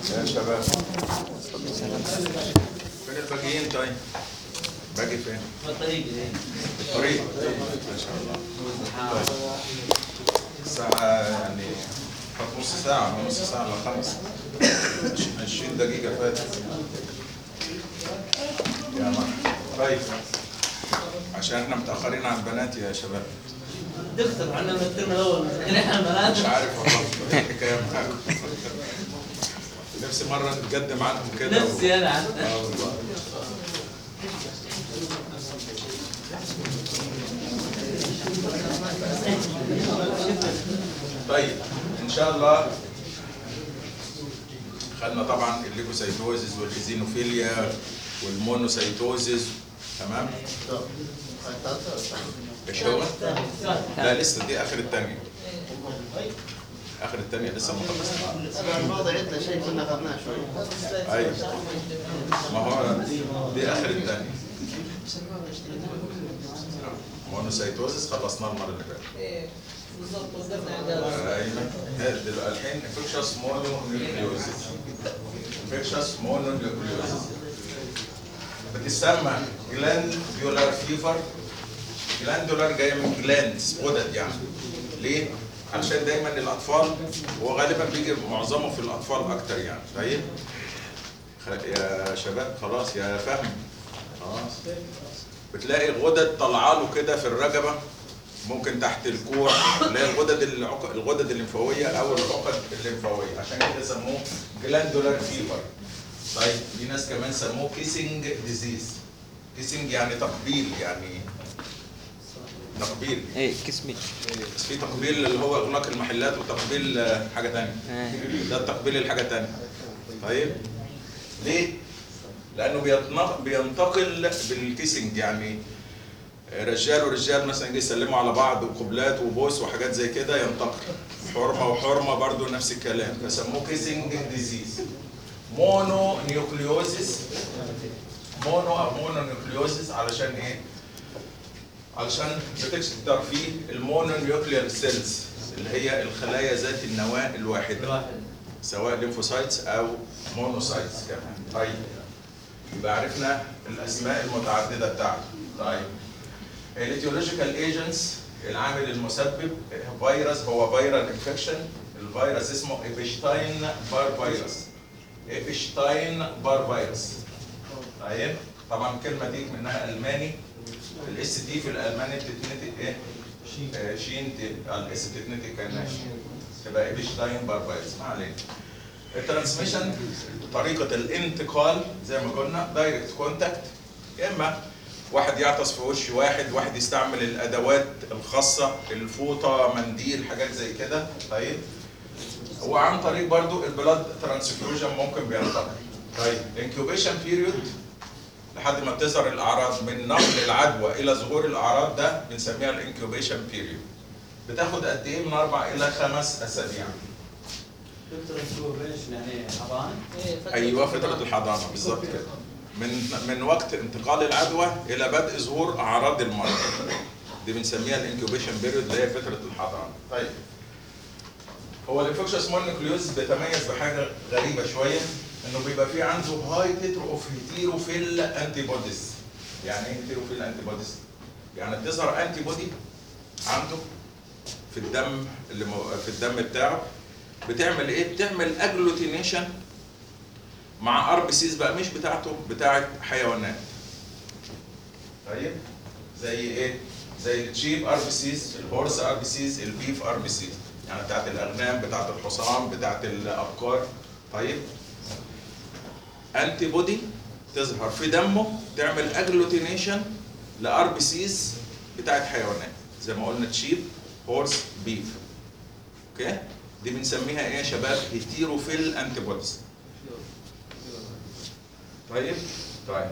يا شباب فين الباقيين طيب؟ باقي فين؟ بالطريق الطريق ما شاء الله طيب. الساعة يعني فات نص ساعة نص ساعة إلا خمس 20 دقيقة فاتت يا مرحبا طيب عشان احنا متأخرين عن البنات يا شباب دكتور احنا من الترم الاول احنا بنات مش عارف والله إيه الحكاية معاكم نفسي مرة نتقدم عنكم كده و- نفسي انا عن- اه والله طيب ان شاء الله خدنا طبعا الليكوسايتوزيس والايزينوفيليا والمونوسايتوزيس تمام ايش هو؟ لا لسه دي اخر الثانيه اخر الثانيه لسه ما خلصنا الاسبوع الماضي عندنا شيء كنا اخذناه شوي ايوه ما هو دي اخر الثانيه مونوسايتوزيس خلصناه المره اللي فاتت بالضبط وصلنا عند ايوه هذا دلوقتي الحين انفكشس مونونيوكليوزيس انفكشس مونونيوكليوزيس بتسمى جلاندولار فيفر جلاندولار جايه من جلاندز غدد يعني ليه؟ علشان دايما الاطفال وغالبا بيجي معظمه في الاطفال اكتر يعني طيب خ- يا شباب خلاص يا فهم خلاص بتلاقي الغدد طالعه له كده في الرقبه ممكن تحت الكوع اللي هي الغدد العق- الغدد الليمفاويه او العقد الليمفاويه عشان كده سموه جلاندولار فيفر طيب في ناس كمان سموه كيسنج ديزيز كيسنج يعني تقبيل يعني تقبيل ايه كسمي بس في تقبيل اللي هو اغلاق المحلات وتقبيل آه، حاجه ثانيه آه. ده التقبيل الحاجه ثانيه طيب ليه؟ لانه بيتنق- بينتقل بالكيسنج يعني رجال ورجال مثلا يجي يسلموا على بعض وقبلات وبوس وحاجات زي كده ينتقل حرمه وحرمه برضو نفس الكلام فسموه كيسنج ديزيز مونو نيوكليوزيس مونو او مونو نيوكليوزيس علشان ايه؟ علشان بتكتر فيه المونو نيوكليال سيلز اللي هي الخلايا ذات النواه الواحده الواحد سواء ليمفوسايتس او مونوسايتس كمان طيب يبقى عرفنا الاسماء المتعدده بتاعته طيب الايتيولوجيكال ايجنتس العامل المسبب فيروس هو فيرال انفكشن الفيروس اسمه ايبشتاين بار فيروس ايبشتاين بار فيروس طيب طبعا الكلمه دي منها الماني الاس تي في الالماني بتتنطق ايه؟ آه، شين ت- آه، الاس بتتنطق كانها شين تبقى ايبشتاين بار فيروس ما علينا الترانسميشن طريقه الانتقال زي ما قلنا دايركت كونتاكت يا اما واحد يعطس في وش واحد واحد يستعمل الادوات الخاصه الفوطه منديل حاجات زي كده طيب وعن طريق برضو البلاد ترانسفيوجن ممكن بينتقل طيب انكيوبيشن بيريود لحد ما بتظهر الاعراض من نقل العدوى الى ظهور الاعراض ده بنسميها الانكيوبيشن بيريود بتاخد قد ايه من اربع الى خمس اسابيع دكتور انكيوبيشن يعني حضانه ايوه فتره الحضانه بالظبط كده من من وقت انتقال العدوى الى بدء ظهور اعراض المرض دي بنسميها الانكيوبيشن بيريود اللي هي فتره الحضانه طيب هو الانفكشس مونوكليوز بيتميز بحاجه غريبه شويه انه بيبقى في عنده هاي تتر اوف هيتيروفيل انتي بوديز يعني ايه هيتيروفيل انتي بوديز يعني بتظهر انتي بودي عنده في الدم اللي مو- في الدم بتاعه بتعمل ايه بتعمل اجلوتينيشن مع ار بي سيز بقى مش بتاعته بتاعه حيوانات طيب زي ايه زي التشيب ار بي سيز الهورس ار بي سيز البيف ار بي سيز يعني بتاعت الاغنام بتاعت الحصان بتاعت الابقار طيب انتي بودي تظهر في دمه تعمل اجلوتينيشن لار بي سيز بتاعت حيوانات زي ما قلنا تشيب هورس بيف اوكي دي بنسميها ايه يا شباب هيتيروفيل انتي بوديز طيب طيب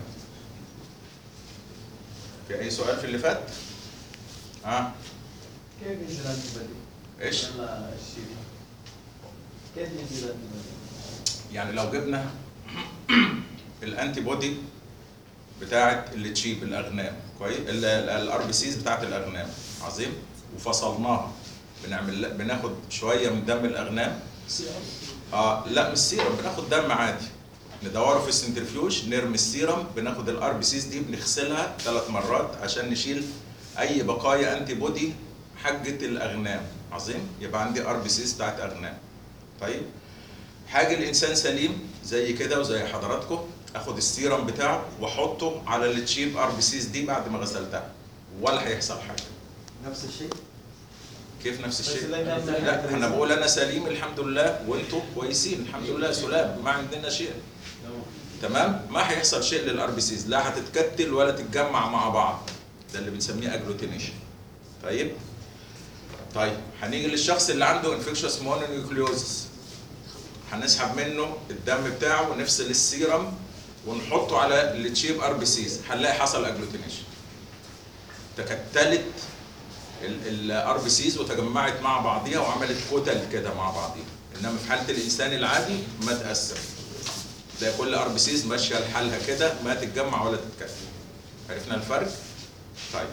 في اي سؤال في اللي فات ها كيف ينزل الانتي ايش ولا الشيء كيف ينزل الانتي يعني لو جبنا الانتي بودي بتاعه اللي تشيب الاغنام كويس الار بي سيز بتاعه الاغنام عظيم وفصلناها بنعمل بناخد شويه من دم الاغنام اه لا مش سيرم بناخد دم عادي ندوره في السنترفيوج نرمي السيرم بناخد الار بي سيز دي بنغسلها ثلاث مرات عشان نشيل اي بقايا انتي بودي حجه الاغنام عظيم يبقى عندي ار بي سيز بتاعت اغنام طيب حاجه الانسان سليم زي كده وزي حضراتكم اخد السيرم بتاعه واحطه على التشيب ار بي سيز دي بعد ما غسلتها ولا هيحصل حاجه نفس الشيء كيف نفس بس الشيء لا ينام لا انا بقول انا سليم الحمد لله وانتم كويسين الحمد لله سلام ما عندنا شيء تمام ما هيحصل شيء للار بي سيز لا هتتكتل ولا تتجمع مع بعض ده اللي بنسميه اجلوتينيشن طيب طيب هنيجي للشخص اللي عنده انفكشوس مونونيوكليوزس هنسحب منه الدم بتاعه ونفصل السيرم ونحطه على التشيب ار بي سيز هنلاقي حصل اجلوتينيشن تكتلت الار بي سيز وتجمعت مع بعضيها وعملت كتل كده مع بعضيها انما في حاله الانسان العادي ما تاثر ده كل ار بي سيز ماشيه لحالها كده ما تتجمع ولا تتكتل عرفنا الفرق طيب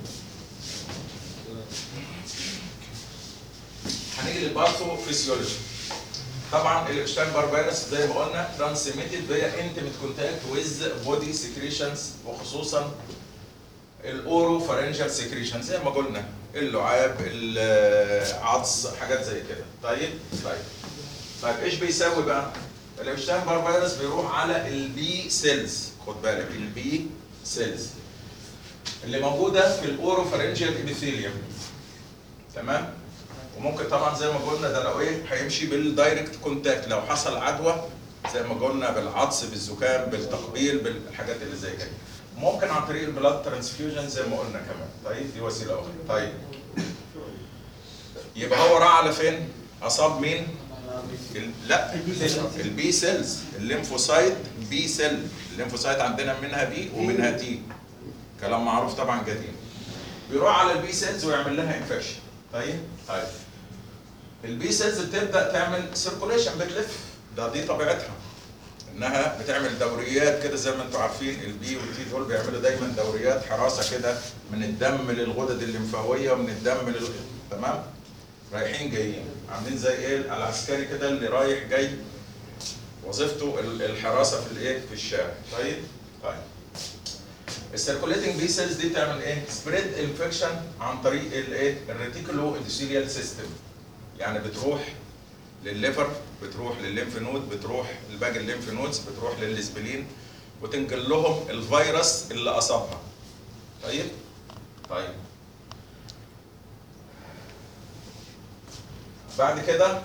هنيجي للبارثو فيسيولوجي طبعا الاشتان بار فيروس زي ما قلنا ترانسميتد فيا انتمت كونتاكت ويز بودي سكريشنز وخصوصا الاورو فارنجال سكريشن زي ما قلنا اللعاب العطس حاجات زي كده طيب طيب طيب ايش بيساوي بقى الاشتان بار فيروس بيروح على البي سيلز خد بالك البي سيلز اللي موجوده في الاورو فارنجال ابيثيليوم تمام وممكن طبعا زي ما قلنا ده لو ايه هيمشي بالدايركت كونتاكت لو حصل عدوى زي ما قلنا بالعطس بالزكام بالتقبيل بالحاجات اللي زي كده ممكن عن طريق البلاد ترانسفيوجن زي ما قلنا كمان طيب دي وسيله اخرى طيب يبقى هو راح على فين اصاب مين ال- لا البي سيلز الليمفوسايت بي سيل الليمفوسايت عندنا منها بي ومنها تي كلام معروف طبعا قديم بيروح على البي سيلز ويعمل لها انفكشن طيب طيب البي سيلز بتبدا تعمل سيركوليشن بتلف ده دي طبيعتها انها بتعمل دوريات كده زي ما انتم عارفين البي والتي دول بيعملوا دايما دوريات حراسه كده من الدم للغدد الليمفاويه ومن الدم لل تمام رايحين جايين عاملين زي ايه العسكري كده اللي رايح جاي وظيفته ال- الحراسه في الايه في الشارع طيب طيب السيركوليتنج بي سيلز دي تعمل ايه سبريد انفكشن عن طريق الايه الريتيكولو اندوثيليال سيستم يعني بتروح للليفر بتروح للليمف نود بتروح لباقي الليمف نودز بتروح للسبلين وتنقل لهم الفيروس اللي اصابها طيب طيب بعد كده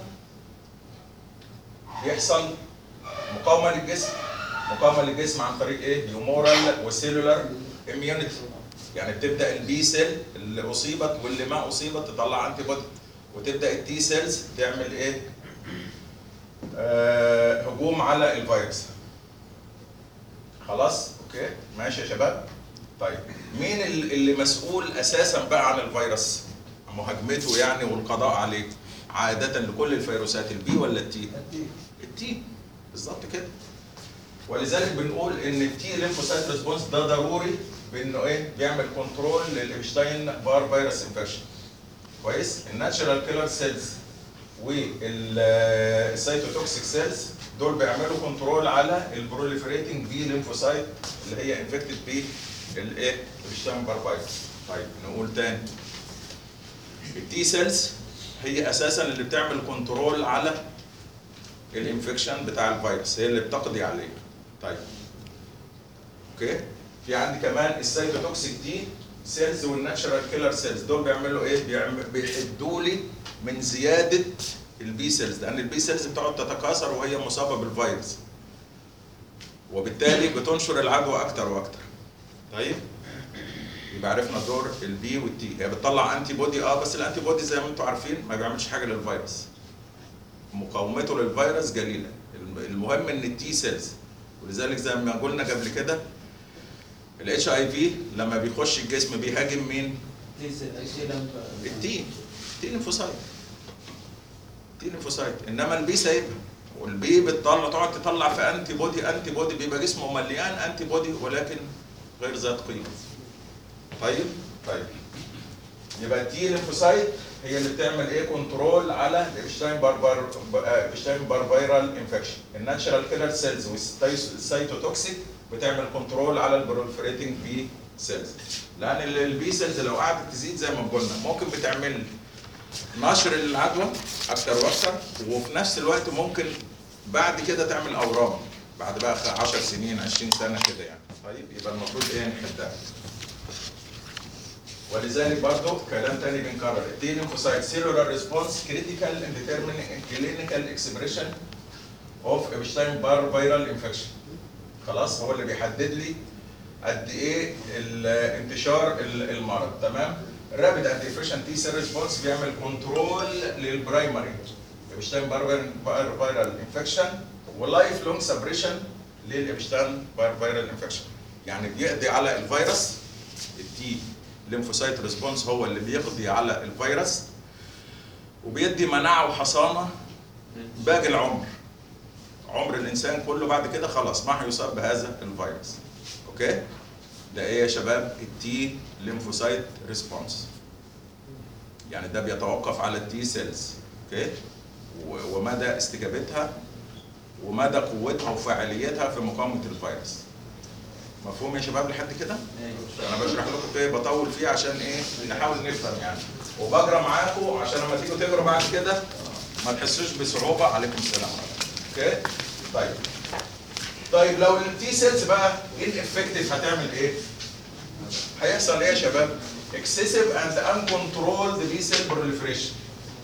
بيحصل مقاومه للجسم مقاومه للجسم عن طريق ايه هيومورال وسيلولار اميونيتي يعني بتبدا البي سيل اللي اصيبت واللي ما اصيبت تطلع انتي بودي وتبدا التي سيلز تعمل ايه آه هجوم على الفيروس خلاص اوكي ماشي يا شباب طيب مين ال- اللي مسؤول اساسا بقى عن الفيروس مهاجمته يعني والقضاء عليه عاده لكل الفيروسات البي ولا التي التي بالظبط كده ولذلك بنقول ان التي ليمفوسايت ريسبونس ده ضروري بانه ايه بيعمل كنترول للابشتاين بار فيروس انفكشن كويس الناتشرال كيلر سيلز والسيتوتوكسيك سيلز دول بيعملوا كنترول على البروليفريتنج بي ليمفوسايت اللي هي انفكتد بي الايه الابشتاين بار فيروس طيب نقول تاني التي سيلز هي اساسا اللي بتعمل كنترول على الانفكشن بتاع الفيروس هي اللي بتقضي عليه طيب اوكي في عندي كمان السيتوتوكسيك دي سيلز والناتشرال كيلر سيلز دول بيعملوا ايه بيعمل بيحدوا لي من زياده البي سيلز لان البي سيلز بتقعد تتكاثر وهي مصابه بالفيروس وبالتالي بتنشر العدوى اكتر واكتر طيب يبقى عرفنا دور البي والتي هي بتطلع انتي بودي اه بس الانتي بودي زي ما انتم عارفين ما بيعملش حاجه للفيروس مقاومته للفيروس قليله الم- المهم ان التي سيلز ولذلك زي ما قلنا قبل كده الاتش اي في لما بيخش الجسم بيهاجم مين؟ التي تي ليمفوسايت تي ليمفوسايت انما البي سايبها والبي بتطلع تقعد تطلع في انتي بودي انتي بودي بيبقى جسمه مليان انتي بودي ولكن غير ذات قيمه طيب طيب يبقى التي ليمفوسايت هي اللي بتعمل ايه كنترول على الابشتاين باربر ابشتاين بارفيرال انفكشن الناتشرال كيلر سيلز والسيتوتوكسيك بتعمل كنترول على البروليفريتنج بي سيلز لان البي سيلز لو قعدت تزيد زي ما قلنا ممكن بتعمل نشر العدوى اكتر واكتر وفي نفس الوقت ممكن بعد كده تعمل اورام بعد بقى 10 سنين 20 سنه كده يعني طيب يبقى المفروض ايه نحدها ولذلك برضو كلام تاني بنكرر التي ليمفوسايت سيلولار ريسبونس كريتيكال ان ديترمينينج كلينيكال اكسبريشن اوف ابشتاين بار فيرال انفكشن خلاص هو اللي بيحدد لي قد ايه ال- انتشار ال- المرض تمام الرابid انتي افيشن تي سيل ريسبونس بيعمل كنترول للبرايمري ابشتاين بار فيرال انفكشن ولايف لونج سبريشن للابشتاين بار فيرال انفكشن يعني بيقضي على الفيروس التي ليمفوسايت ريسبونس هو اللي بيقضي على الفيروس وبيدي مناعه وحصانه باقي العمر عمر الانسان كله بعد كده خلاص ما هيصاب بهذا الفيروس اوكي ده ايه يا شباب التي ليمفوسايت ريسبونس يعني ده بيتوقف على التي سيلز اوكي و- ومدى استجابتها ومدى قوتها وفعاليتها في مقاومه الفيروس مفهوم يا شباب لحد كده؟ انا بشرح لكم ايه بطول فيه عشان ايه نحاول نفهم يعني وبجرى معاكم عشان لما تيجوا تجروا بعد كده ما تحسوش بصعوبه عليكم السلام اوكي طيب طيب لو التي سيلز بقى انفكتيف هتعمل ايه هيحصل ايه يا شباب excessive and uncontrolled B cell proliferation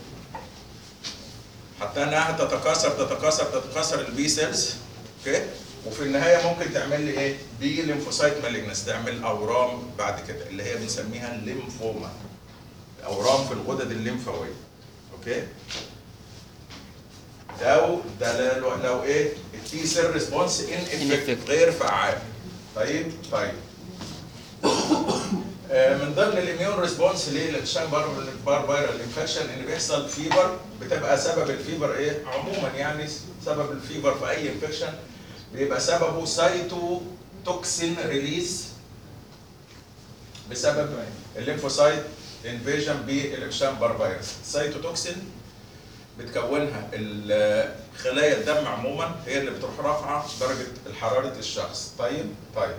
حتى انها تتكاثر تتكاثر تتكاثر البي سيلز اوكي وفي النهايه ممكن تعمل لي ايه؟ بي ليمفوسايت مالجنس تعمل اورام بعد كده اللي هي بنسميها الليمفوما اورام في الغدد الليمفاويه اوكي لو ده لو, لو ايه التي سيل ريسبونس ان Ineffective. غير فعال طيب طيب آه، من ضمن الاميون ريسبونس للشان بار بار فيرال انفكشن ان بيحصل فيبر بتبقى سبب الفيبر ايه عموما يعني سبب الفيبر في اي انفكشن بيبقى سببه سايتو توكسين ريليز بسبب الليمفوسايت انفيجن بالابشان بار فيروس سايتوتوكسين بتكونها ال- خلايا الدم عموما هي اللي بتروح رافعه درجه حراره الشخص طيب طيب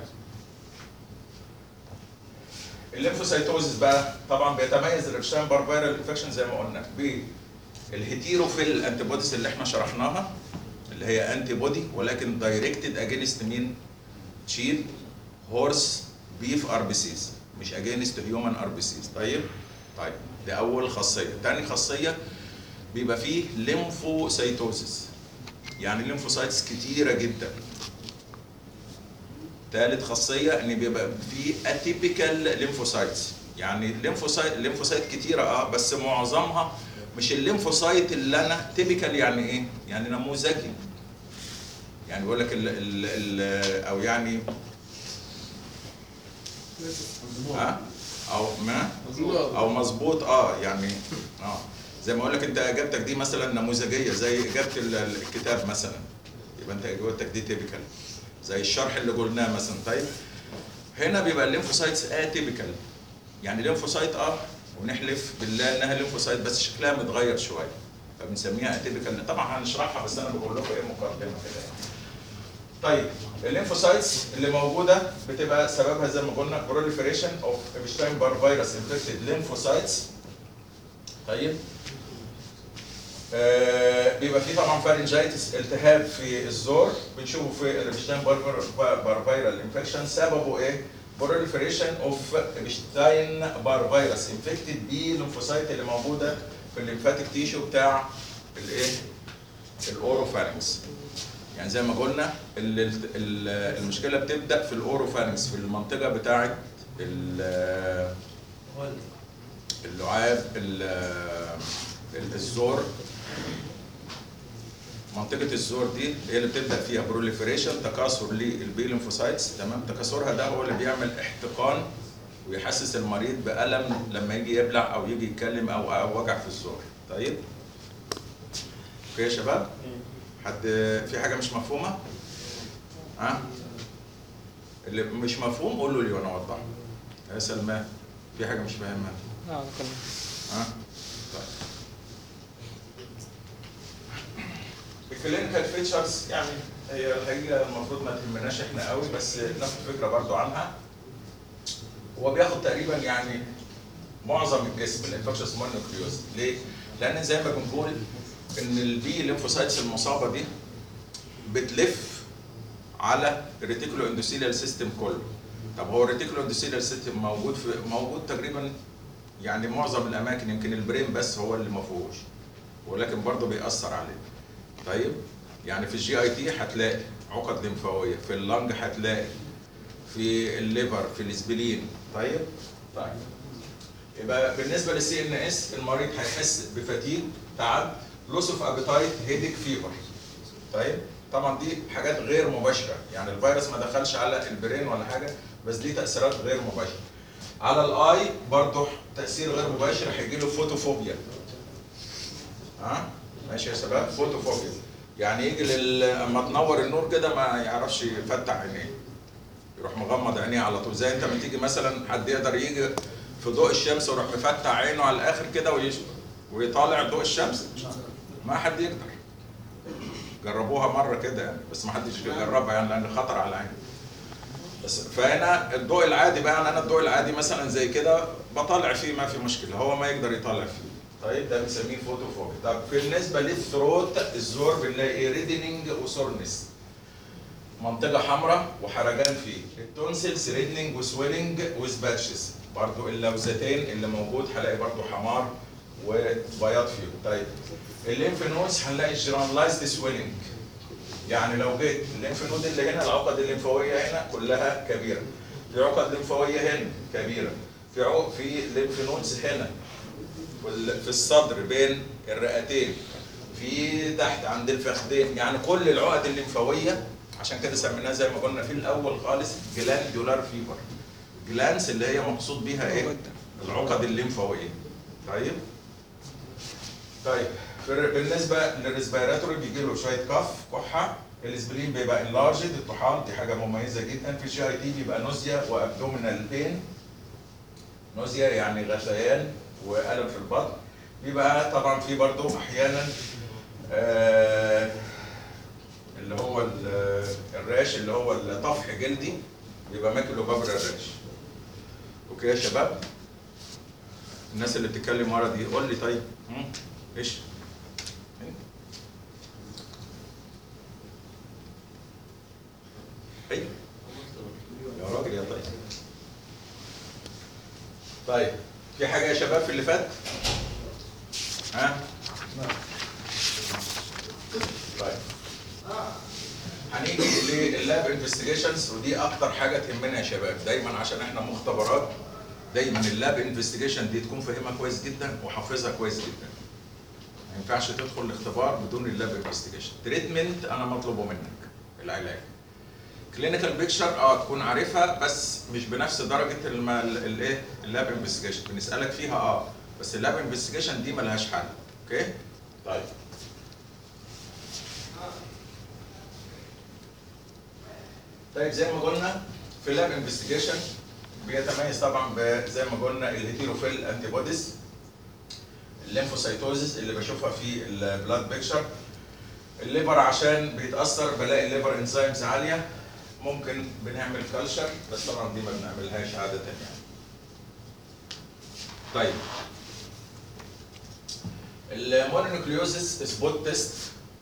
الليمفوسايتوزيس بقى طبعا بيتميز الابشتاين بار فيرال انفكشن زي ما قلنا بالهيتيروفيل انتي بوديز اللي احنا شرحناها اللي هي انتي بودي ولكن دايركتد اجينست مين؟ تشيل هورس بيف ار بي سيز مش اجينست هيومن ار بي سيز طيب طيب دي اول خاصيه تاني خاصيه بيبقى فيه ليمفوسايتوزيس يعني ليمفوسايتس كتيره جدا ثالث خاصيه ان بيبقى في اتيبيكال ليمفوسايتس يعني الليمفوسايت الليمفوسايت كتيره اه بس معظمها مش الليمفوسايت اللي انا تيبيكال يعني ايه؟ يعني نموذجي يعني بيقول لك ال ال ال او يعني ها او ما او مظبوط اه يعني اه زي ما اقول لك انت اجابتك دي مثلا نموذجيه زي اجابه ال- ال- الكتاب مثلا يبقى انت اجابتك دي تيبيكال زي الشرح اللي قلناه مثلا طيب هنا بيبقى الليمفوسايتس اتيبيكال يعني ليمفوسايت اه ونحلف بالله انها ليمفوسايت بس شكلها متغير شويه فبنسميها اتيبيكال طبعا هنشرحها بس انا بقول لكم ايه مقدمه كده يعني. طيب الليمفوسايتس اللي موجوده بتبقى سببها زي ما قلنا بروليفريشن اوف ابشتاين بار فيروس انفكتد ليمفوسايتس طيب آه بيبقى في طبعا فارنجايتس التهاب في الزور بنشوفه في الابشتاين بار بار فيرال انفكشن سببه ايه؟ بروليفريشن اوف ابشتاين بار فيروس انفكتد بالليمفوسايت اللي موجوده في الليمفاتيك تيشو بتاع الايه؟ الاوروفارنكس يعني زي ما قلنا ال- ال- المشكله بتبدا في الاوروفارنكس في المنطقه بتاعه ال- اللعاب ال- ال- الزور منطقة الزور دي هي اللي بتبدأ فيها بروليفريشن تكاثر للبي ليمفوسايتس تمام تكاثرها ده هو اللي بيعمل احتقان ويحسس المريض بألم لما يجي يبلع أو يجي يتكلم أو أو وجع في الزور طيب اوكي يا شباب حد في حاجة مش مفهومة؟ ها؟ اللي مش مفهوم قول له لي وانا اوضحه. يا سلمان في حاجة مش فاهمها؟ اه كلام ها طيب الكلينيكال فيتشرز يعني هي الحقيقه المفروض ما تهمناش احنا قوي بس ناخد فكره برضو عنها هو بياخد تقريبا يعني معظم الجسم الانفكشس مونوكليوز ليه؟ لان زي ما بنقول ان البي ليمفوسايتس المصابه دي بتلف على الريتيكولو اندوثيليال سيستم كله طب هو الريتيكولو اندوثيليال سيستم موجود في موجود تقريبا يعني معظم الاماكن يمكن البرين بس هو اللي ما فيهوش ولكن برضه بيأثر عليه طيب يعني في الجي اي تي هتلاقي عقد لمفاويه في اللنج هتلاقي في الليفر في الاسبلين طيب طيب يبقى بالنسبه للسي ان اس المريض هيحس بفتيج تعب لوس اوف ابيتايت هيديك فيفر طيب طبعا دي حاجات غير مباشره يعني الفيروس ما دخلش على البرين ولا حاجه بس دي تاثيرات غير مباشره على الاي برضه تاثير غير مباشر هيجي له فوتوفوبيا ها ماشي يا شباب فوتوفوبيا يعني يجي لل... اما تنور النور كده ما يعرفش يفتح عينيه يروح مغمض عينيه على طول زي انت لما تيجي مثلا حد يقدر يجي في ضوء الشمس ويروح مفتح عينه على الاخر كده ويش... ويطالع ضوء الشمس ما حد يقدر جربوها مره كده يعني بس ما حدش يجربها يعني لان خطر على العين بس فهنا الضوء العادي بقى انا الضوء العادي مثلا زي كده بطلع فيه ما في مشكله هو ما يقدر يطلع فيه طيب ده بنسميه فوتوفوبيا طب بالنسبه للثروت الزور بنلاقي ريدنينج وسورنس منطقه حمراء وحرجان فيه التونسلز ريدنينج وسويلنج وسباتشز برضو اللوزتين اللي موجود هلاقي برضو حمار وبياض فيه طيب الليمف نودز هنلاقي جرانلايزد سويلنج يعني لو جيت الليمف نود اللي هنا العقد الليمفاويه هنا كلها كبيره في عقد ليمفاويه هنا كبيره في عقد في ليمف نودز هنا وال- في الصدر بين الرئتين في تحت عند الفخذين يعني كل العقد الليمفاويه عشان كده سميناها زي ما قلنا في الاول خالص جلاندولار فيبر جلانس اللي هي مقصود بيها ايه العقد الليمفاويه طيب طيب في- بالنسبه للريسبيراتوري بيجي له شويه كف كحه الاسبرين بيبقى انلارجد الطحال دي حاجه مميزه جدا في الجي اي تي بيبقى نوزيا وابدومينال بين نوزيا يعني غثيان والم في البطن بيبقى طبعا في برضه احيانا آه اللي هو ال- الراش اللي هو الطفح جلدي بيبقى ماكل وببر الراش اوكي يا شباب الناس اللي بتتكلم ورا دي قول لي طيب مم؟ ايش ايوه يا راجل يا طيب طيب في حاجه يا شباب في اللي فات ها طيب هنيجي لللاب انفستيجيشنز ودي اكتر حاجه تهمنا يا شباب دايما عشان احنا مختبرات دايما اللاب انفستيجيشن دي تكون فاهمها كويس جدا وحافظها كويس جدا ما ينفعش تدخل الاختبار بدون اللاب انفستيجيشن تريتمنت انا مطلوبه منك العلاج كلينيكال بيكتشر اه تكون عارفها بس مش بنفس درجه الم- ال- الايه اللاب انفستيجيشن بنسالك فيها اه بس اللاب انفستيجيشن دي ملهاش حل اوكي طيب طيب زي ما قلنا في اللاب انفستيجيشن بيتميز طبعا ب- زي ما قلنا الهيتيروفيل انتي بوديز الليمفوسايتوزيس اللي بشوفها في البلاد بيكتشر الليفر عشان بيتاثر بلاقي الليفر انزيمز عاليه ممكن بنعمل كلشر بس طبعا دي ما بنعملهاش عاده يعني طيب المونونيوكليوزيس سبوت تيست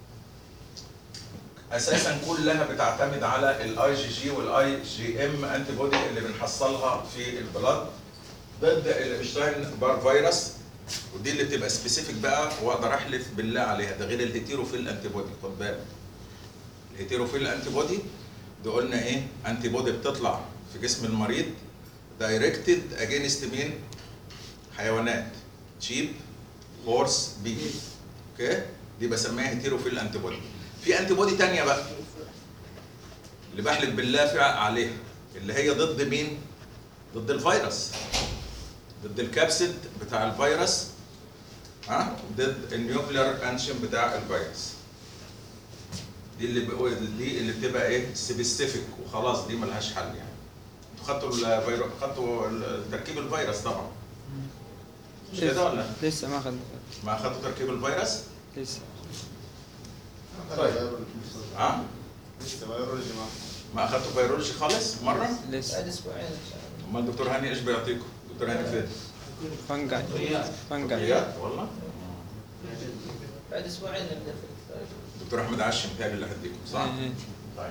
اساسا كلها بتعتمد على الاي جي جي والاي جي ام انتي بودي اللي بنحصلها في البلاد ضد الاشتاين بار فيروس ودي اللي بتبقى سبيسيفيك بقى واقدر احلف بالله عليها ده غير الهيتيروفيل انتي بودي خد بالك الهيتيروفيل انتي بودي ده قلنا ايه انتي بودي بتطلع في جسم المريض دايركتد اجينست مين حيوانات شيب هورس بيج اوكي دي بسميها هيتيروفيل انتي بودي في انتي بودي تانية بقى اللي بحلف بالله في عليها اللي هي ضد مين ضد الفيروس ضد الكبسيد بتاع الفيروس ها ضد النيوكلير انشن بتاع الفيروس دي اللي بقول دي اللي بتبقى ايه سبيسيفيك وخلاص دي ملهاش حل يعني انتوا خدتوا الفيروس خدتوا ال- تركيب الفيروس طبعا مش كده ولا لسه ما اخذنا ما اخدتوا تركيب الفيروس؟ لسه طيب. ها؟ لسه بيولوجي ما ما اخدتوا فيرولوجي خالص مره؟ لسه بعد اسبوعين ان شاء الله امال الدكتور هاني ايش بيعطيكم؟ دكتور هاني فين؟ فنقاي فنقاي بجد والله؟ بعد اسبوعين نبدا في الثالث دكتور احمد عشم متهيألي اللي هديكم صح؟ إيه. طيب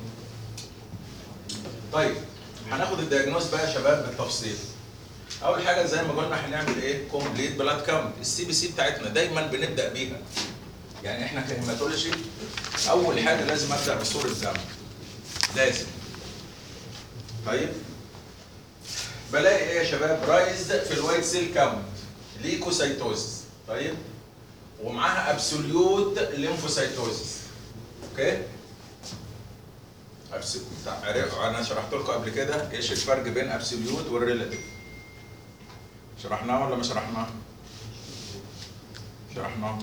طيب هناخد الدياجنوز بقى يا شباب بالتفصيل اول حاجه زي ما قلنا هنعمل ايه كومبليت بلاد كاونت السي بي سي بتاعتنا دايما بنبدا بيها يعني احنا كهيماتولوجي اول حاجه لازم ابدا بصوره دم لازم طيب بلاقي ايه يا شباب رايز في الوايت سيل كاونت ليكوسايتوزس طيب ومعاها ابسوليوت ليمفوسايتوزس اوكي أبس... عرف- انا شرحت لكم قبل كده ايش الفرق بين ابسوليوت والريلاتيف شرحناه ولا ما شرحناه شرحناه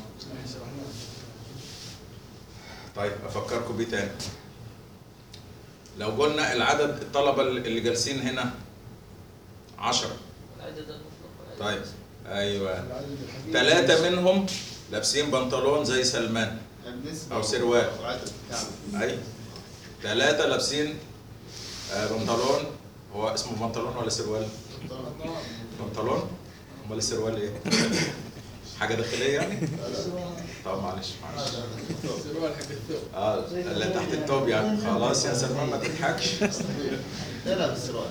طيب افكركم بيه تاني لو قلنا العدد الطلبه اللي جالسين هنا عشرة العدد المطلق والعدد طيب المسمى. ايوه ثلاثة منهم لابسين بنطلون زي سلمان النسبة أو سروال. وعدد كامل اي ثلاثة لابسين آه، بنطلون هو اسمه بنطلون ولا سروال؟ بنطلون امال السروال ايه؟ حاجة داخلية يعني؟ طب معلش معلش اه اللي تحت التوب يعني خلاص يا سلمان ما تضحكش لا لا بالسروال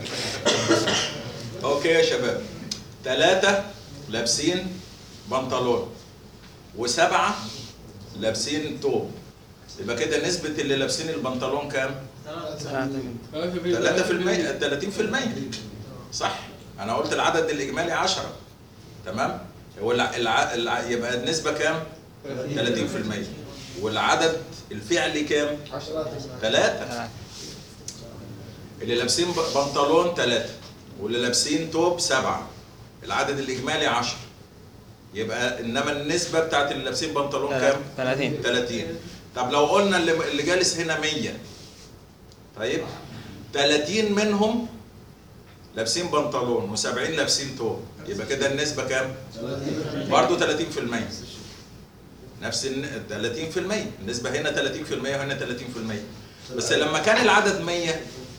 اوكي يا شباب ثلاثة لابسين بنطلون وسبعة لابسين توب يبقى كده نسبة اللي لابسين البنطلون كام؟ ثلاثة 3% 30% صح انا قلت العدد الاجمالي 10 تمام هو الع... الع... الع... يبقى النسبة كام؟ 30% والعدد الفعلي كام؟ ثلاثة ثلاثة اللي لابسين ب- بنطلون ثلاثة واللي لابسين توب سبعة العدد الإجمالي 10 يبقى إنما النسبة بتاعت اللي لابسين بنطلون كام؟ 30 30 طب لو قلنا اللي, اللي جالس هنا 100 طيب 30 منهم لابسين بنطلون و70 لابسين توب يبقى كده النسبة كام؟ برضه 30% نفس الن- 30% النسبة هنا 30% وهنا 30% بس لما كان العدد 100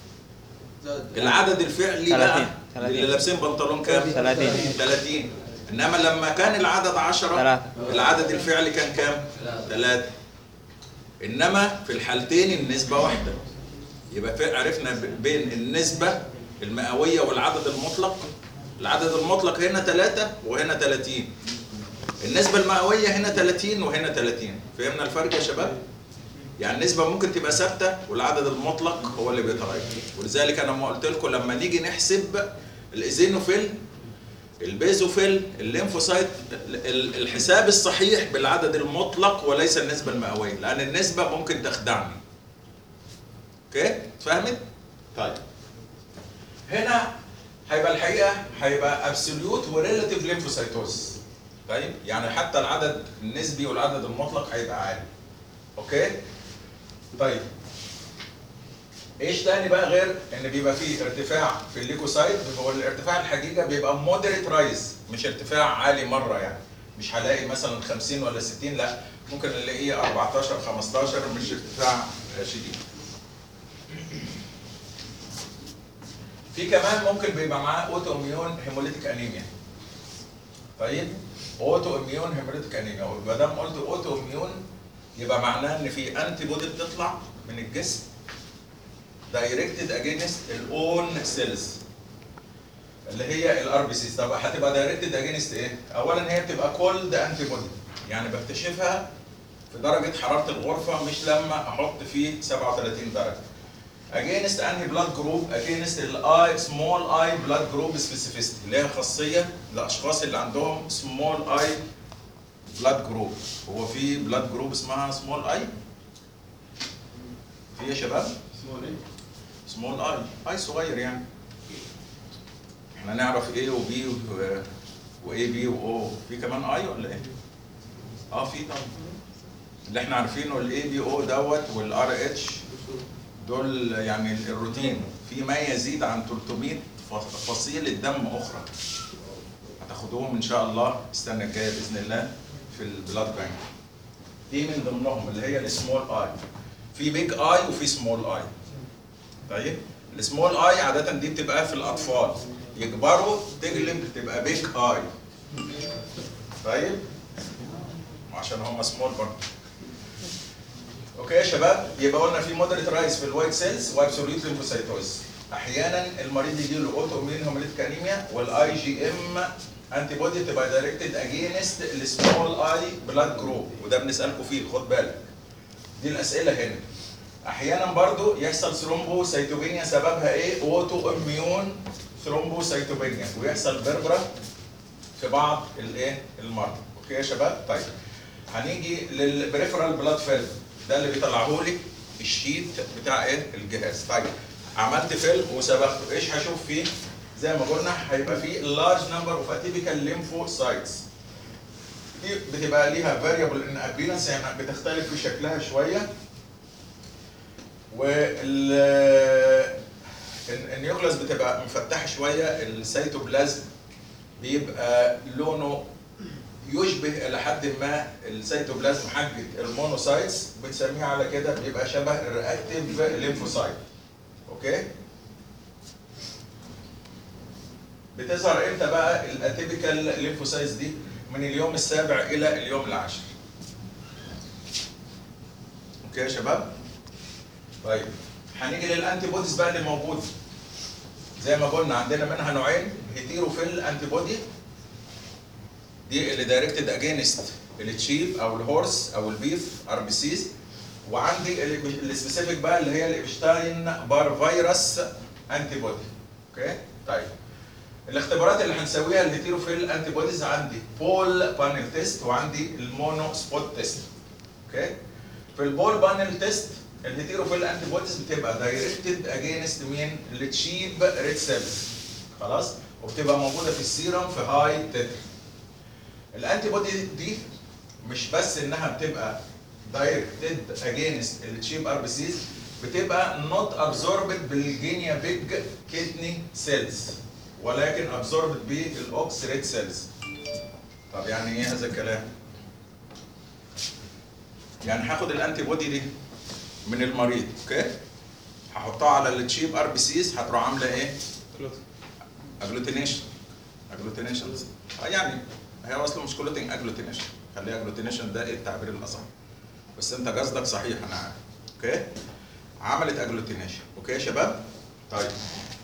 العدد الفعلي بقى 30. 30. اللي لابسين بنطلون كام؟ 30. 30 انما لما كان العدد 10 ثلاثة. العدد الفعلي كان كام؟ 3 انما في الحالتين النسبة واحدة يبقى في- عرفنا ب- بين النسبة المئوية والعدد المطلق العدد المطلق هنا 3 وهنا 30 النسبة المئوية هنا 30 وهنا 30 فهمنا الفرق يا شباب؟ يعني النسبة ممكن تبقى ثابتة والعدد المطلق هو اللي بيتغير ولذلك أنا ما قلت لكم لما نيجي نحسب الإيزينوفيل البيزوفيل الليمفوسايت ال- ال- الحساب الصحيح بالعدد المطلق وليس النسبة المئوية لأن النسبة ممكن تخدعني اوكي فهمت؟ طيب هنا هيبقى الحقيقة هيبقى ابسوليوت وريلاتيف ليمفوسايتوز طيب يعني حتى العدد النسبي والعدد المطلق هيبقى عالي اوكي طيب ايش تاني بقى غير ان بيبقى فيه ارتفاع في الليكوسايت هو الارتفاع الحقيقه بيبقى مودريت رايز مش ارتفاع عالي مره يعني مش هلاقي مثلا 50 ولا 60 لا ممكن نلاقيه 14 15 مش ارتفاع شديد في كمان ممكن بيبقى معاه اوتو اميون هيموليتيك انيميا طيب اوتو اميون هيموليتيك انيميا وما دام قلت اوتو اميون يبقى معناه ان في انتي بودي بتطلع من الجسم دايركتد اجينست الاون سيلز اللي هي الار بي سيز طب هتبقى دايركتد اجينست ايه؟ اولا هي بتبقى كولد انتي بودي يعني بكتشفها في درجه حراره الغرفه مش لما احط فيه 37 درجه اجينست انهي بلاد جروب اجينست الاي سمول اي بلاد جروب سبيسيفيستي اللي هي خاصيه للاشخاص اللي عندهم سمول اي بلاد جروب هو في بلاد جروب اسمها سمول اي في يا شباب اسمه ايه؟ سمول اي اي صغير يعني احنا نعرف ايه وبي واي بي واو في كمان اي ولا ايه؟ اه في طبعا اللي احنا عارفينه الاي بي او دوت والار اتش دول يعني الروتين في ما يزيد عن 300 فص- فصيلة دم اخرى هتاخدوهم ان شاء الله السنه الجايه باذن الله في البلاد بانك دي من ضمنهم اللي هي السمول اي في بيج اي وفي سمول اي طيب السمول اي عاده دي بتبقى في الاطفال يكبروا تقلب تبقى بيج اي طيب عشان هم سمول برضه اوكي يا شباب يبقى قلنا في مودريت رايز في الوايت سيلز وابسوليوت ليمفوسايتوز احيانا المريض يجي له اوتو اميون هيموليتيك انيميا والاي جي ام انتي بودي تبقى دايركتد اجينست السمول اي بلاد جروب وده بنسالكم فيه خد بالك دي الاسئله هنا احيانا برضو يحصل ثرومبوسايتوبينيا سببها ايه اوتو اميون ثرومبوسايتوبينيا ويحصل بربره في بعض الايه المرضى اوكي يا شباب طيب هنيجي للبريفرال بلاد فيلم ده اللي بيطلعه لي الشيت بتاع ايه الجهاز طيب عملت فيلم وسبقته ايش هشوف فيه زي ما قلنا هيبقى فيه large number of atypical lymphocytes دي بتبقى ليها variable in appearance يعني بتختلف في شكلها شويه وال النيوكلاس بتبقى مفتحه شويه السيتوبلازم بيبقى لونه يشبه الى حد ما السيتوبلازم حقة المونوسايتس بنسميه على كده بيبقى شبه الرياكتيف ليمفوسايت اوكي بتظهر امتى بقى الاتيبيكال ليمفوسايتس دي من اليوم السابع الى اليوم العاشر اوكي يا شباب طيب هنيجي للانتي بوديز بقى اللي موجوده زي ما قلنا عندنا منها نوعين هيتيروفيل انتي بودي دي اللي دايركتد اجينست التشيب او الهورس او البيف ار بي سيز وعندي السبيسيفيك بقى اللي هي الابشتاين بار فيروس انتي بودي اوكي طيب الاختبارات اللي هنسويها الهيتيروفيل انتي بوديز عندي بول بانل تيست وعندي المونو سبوت تيست اوكي في البول بانل تيست الهيتيروفيل انتي بوديز بتبقى دايركتد اجينست مين التشيب ريد سيلز خلاص وبتبقى موجوده في السيرم في هاي تتر الانتي بودي دي مش بس انها بتبقى دايركتد اجينست التشيب ار بي سيز بتبقى نوت ابزوربد بالجينيا بيج كيدني سيلز ولكن ابزوربد بالاوكس ريد سيلز طب يعني ايه هذا الكلام؟ يعني هاخد الانتي بودي دي من المريض اوكي؟ هحطها على التشيب ار بي سيز هتروح عامله ايه؟ اجلوتينيشن اجلوتينيشن يعني هي اصلا مش كلوتين اجلوتينيشن خليها اجلوتينيشن ده ايه التعبير الاصح بس انت قصدك صحيح انا عارف اوكي عملت اجلوتينيشن اوكي يا شباب طيب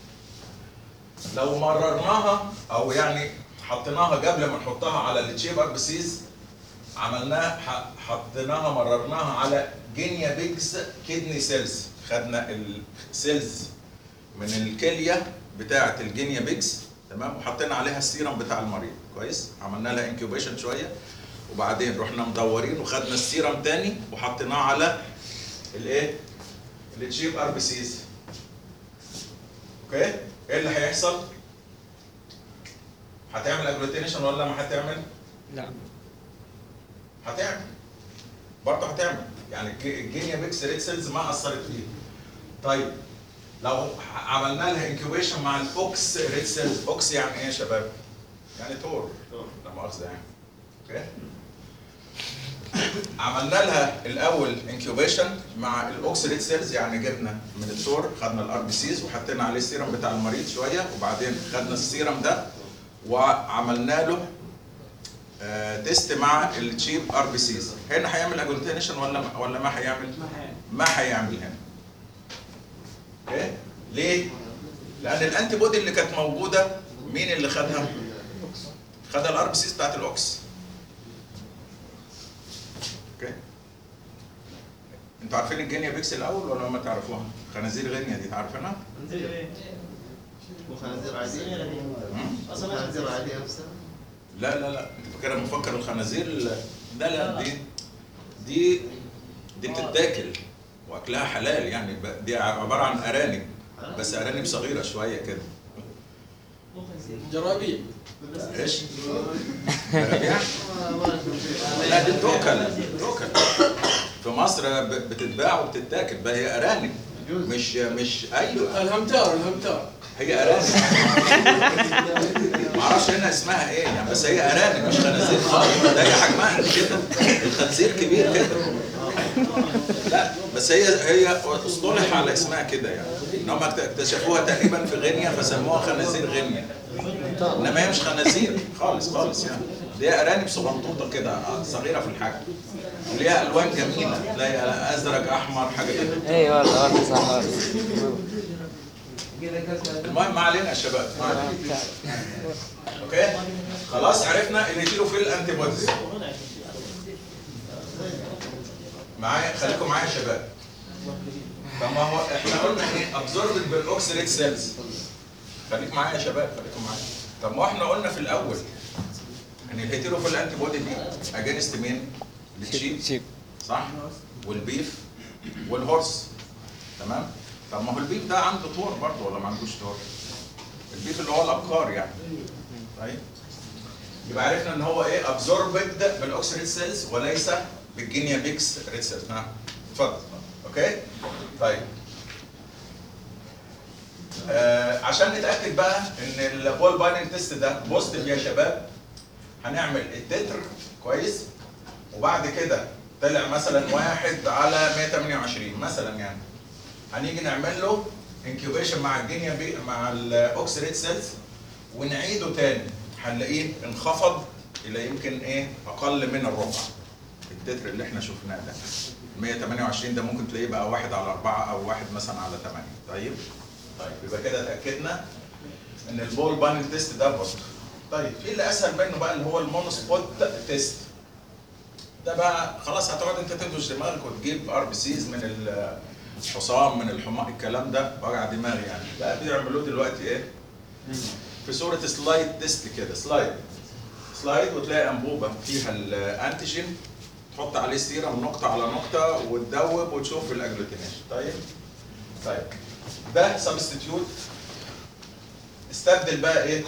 لو مررناها او يعني حطيناها قبل ما نحطها على التشيب ار بسيز عملناها ح- حطيناها مررناها على جينيا بيجز كيدني سيلز خدنا السيلز من الكليه بتاعه الجينيا بيجز تمام وحطينا عليها السيرم بتاع المريض كويس عملنا لها انكيوبيشن شويه وبعدين رحنا مدورين وخدنا السيرم تاني وحطيناه على الايه التشيب ار بي سيز اوكي ايه اللي هيحصل هتعمل اجلوتينيشن ولا ما هتعمل لا هتعمل برضه هتعمل يعني الج- الجينيا بيكس ريد سيلز ما اثرت فيه طيب لو عملنا لها انكيوبيشن مع الاوكس ريد سيلز اوكس يعني ايه يا شباب يعني تور لا مؤاخذه يعني اوكي عملنا لها الاول انكيوبيشن مع الاوكس ريد سيلز يعني جبنا من التور خدنا الار بي سيز وحطينا عليه السيرم بتاع المريض شويه وبعدين خدنا السيرم ده وعملنا له آه، تيست مع التشيب ار بي سيز هنا هيعمل اجلوتينيشن ولا ولا ما هيعمل؟ ما هيعمل هنا اوكي ليه؟ لان الانتي بودي اللي كانت موجوده مين اللي خدها؟ خدها الار بي سيز بتاعت الاوكس اوكي انتوا عارفين الجينيا بيكس الاول ولا ما تعرفوها؟ خنازير غينيا دي عارفينها؟ وخنازير عادية مم؟ خنازير عادية نفسها لا لا لا انت فاكرها مفكر الخنازير ال- لا لا دي دي دي بتتاكل واكلها حلال يعني ب- دي عباره عن ارانب بس ارانب صغيره شويه كده جرابيع ايش؟ جرابيع؟ لا دي توكل توكل في مصر ب- بتتباع وبتتاكل بقى هي ارانب جوز مش مش ايوه الهمتار الهمتار هي ارانب معرفش هنا اسمها ايه يعني بس هي ارانب مش خنازير خالص ده هي حجمها قد كده الخنزير كبير كده لا بس هي هي اصطلح على اسمها كده يعني ان هم اكتشفوها تقريبا في غينيا فسموها خنازير غينيا انما هي مش خنازير خالص خالص يعني دي ارانب صغنطوطه كده صغيره في الحجم وليها الوان جميله تلاقي ازرق احمر حاجه كده اي والله والله صح والله المهم ما علينا يا شباب ما علينا. اوكي خلاص عرفنا ان الهيتيروفيل انتي بوديز معايا خليكم معايا يا شباب طب ما هو احنا قلنا ايه ابزوربد بالاوكسيديت سيلز خليك معايا يا شباب خليكم معايا طب ما احنا قلنا في الاول ان الهيتيروفيل انتي بودي دي اجينست مين؟ التشيب شيب صح والبيف والهورس تمام طب ما هو البيف ده عنده طور برضه ولا ما عندوش طور البيف اللي هو الابقار يعني طيب يبقى عرفنا ان هو ايه ابزوربد بالاوكسيديت سيلز وليس بالجينيا بيكس ريد سيلز ها اتفضل اوكي طيب آه عشان نتاكد بقى ان البول بايننج تيست ده بوزيتيف يا شباب هنعمل التتر كويس وبعد كده طلع مثلا واحد على 128 مثلا يعني هنيجي نعمل له انكيوبيشن مع الجينيا بي مع الاوكسيديت سيلز ونعيده تاني هنلاقيه انخفض الى يمكن ايه اقل من الربع التتر اللي احنا شفناه ده 128 ده ممكن تلاقيه بقى واحد على أربعة أو واحد مثلا على 8 طيب طيب يبقى كده اتأكدنا إن البول بانل تيست ده بوزيتيف طيب في اللي أسهل منه بقى اللي هو المونو سبوت تيست ده بقى خلاص هتقعد انت تدوش دماغك وتجيب ار بي سيز من الحصان من الحمار الكلام ده وجع دماغ يعني لا بيعملوه دلوقتي ايه؟ في صورة سلايد تيست كده سلايد سلايد وتلاقي انبوبة فيها الانتيجين تحط عليه سيرم نقطة على نقطة وتدوب وتشوف الاجلوتينيشن طيب طيب ده سبستيتيوت استبدل بقى ايه؟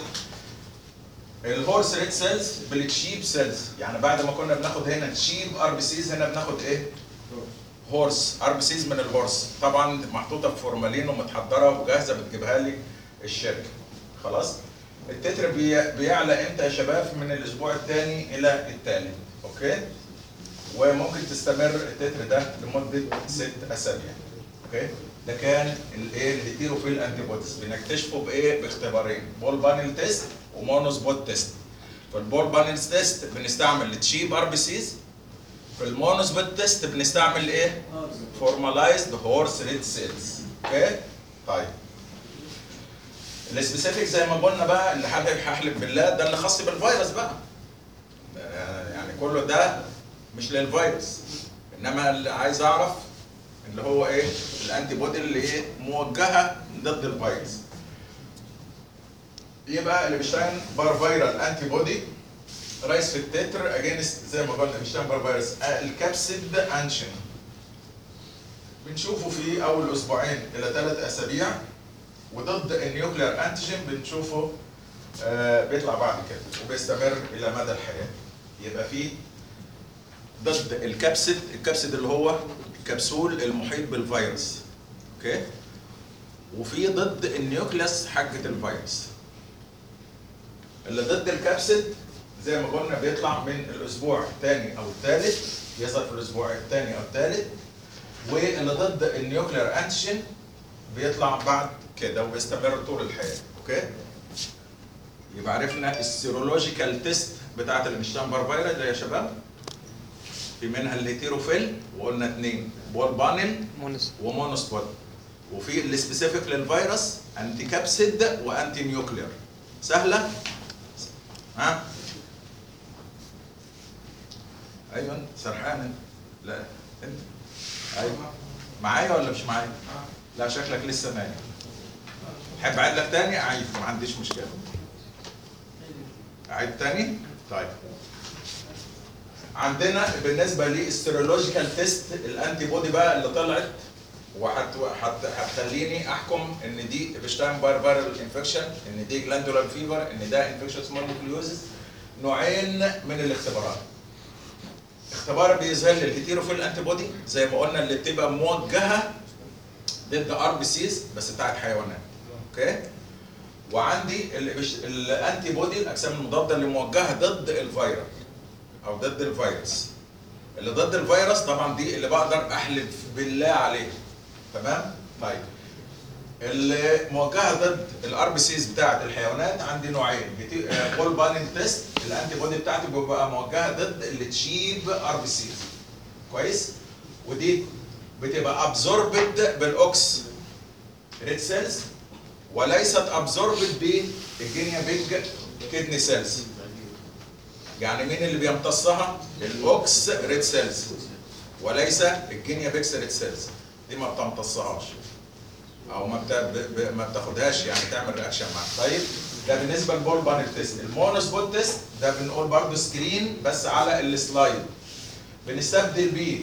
الهورس ريد سيلز بالتشيب سيلز يعني بعد ما كنا بناخد هنا تشيب ار بي سيز هنا بناخد ايه؟ هورس ار بي سيز من الهورس طبعا محطوطه في فورمالين ومتحضره وجاهزه بتجيبها لي الشركه خلاص؟ التتر بي- بيعلى امتى يا شباب؟ من الاسبوع الثاني الى الثالث اوكي؟ وممكن تستمر التتر ده لمده ست اسابيع اوكي؟ ده كان الايه الهيتيروفيل انتي بوديز بنكتشفه بايه؟ باختبارين بول بانل تيست ومونو سبوت تيست في البول بانل تيست بنستعمل التشيب ار بي سيز في المونو سبوت تيست بنستعمل ايه؟ فورماليزد هورس ريد سيلز اوكي؟ طيب السبيسيفيك زي ما قلنا بقى اللي حابب هحلف بالله ده اللي خاص بالفيروس بقى آه، يعني كله ده مش للفيروس انما اللي عايز اعرف اللي هو ايه الانتي بودي اللي ايه موجهه ضد الفيروس يبقى اللي بيشتغل بار فيرال انتي بودي رئيس في التتر اجينست زي ما قلنا بيشتغل بار فيروس آه، الكابسيد انشن بنشوفه في اول اسبوعين الى ثلاث اسابيع وضد النيوكلير انتيجين بنشوفه آه، بيطلع بعد كده وبيستمر الى مدى الحياه يبقى في ضد الكبسد الكبسد اللي هو الكبسول المحيط بالفيروس اوكي وفي ضد النيوكليس حقة الفيروس اللي ضد الكبسد زي ما قلنا بيطلع من الاسبوع الثاني او الثالث يظهر في الاسبوع الثاني او الثالث واللي ضد النيوكلير انتيجين بيطلع بعد كده وبيستمر طول الحياه اوكي يبقى عرفنا السيرولوجيكال تيست بتاعت الانشتامبر فيروس ده يا شباب في منها الهيتيروفيل وقلنا اثنين بول بانل مونس ومونوسبوت وفي السبيسيفيك للفيروس انتي كابسيد وانتي نيوكلير سهله ها ايوه انت سرحان انت لا انت ايوه معايا ولا مش معايا لا شكلك لسه نايم حب اعيد لك تاني اعيد ما عنديش مشكله اعيد تاني طيب عندنا بالنسبه للسيرولوجيكال تيست الانتي بودي بقى اللي طلعت وهت هت- هتخليني احكم ان دي بشتاين باير فيرال انفكشن ان دي جلاندولار فيفر ان ده انفكشن مونوكليوزس نوعين من الاختبارات اختبار بيظهر لي الهيتيروفيل انتي بودي زي ما قلنا اللي بتبقى موجهه ضد ار بي سيز بس بتاعت حيوانات اوكي وعندي ال- الانتي بودي الاجسام المضاده اللي موجهه ضد الفيروس او ضد الفيروس اللي ضد الفيروس طبعا دي اللي بقدر احلف بالله عليها تمام طيب اللي موجهه ضد الار بي سيز بتاعت الحيوانات عندي نوعين بول بالين تيست الانتي بودي بتاعتي بيبقى موجهه ضد اللي تشيب ار بي سيز كويس ودي بتبقى ابزوربد بالاوكس ريد سيلز وليست ابزوربد بالجينيا بيج كدني سيلز يعني مين اللي بيمتصها الاوكس ريد سيلز وليس الجينيا بيكس ريد سيلز دي ما بتمتصهاش او ما بتا... ب... ب... ما بتاخدهاش يعني تعمل رياكشن معاها طيب ده بالنسبه للبول بانل تيست المونوسبوت تيست ده بنقول برضو سكرين بس على السلايد بنستبدل بيه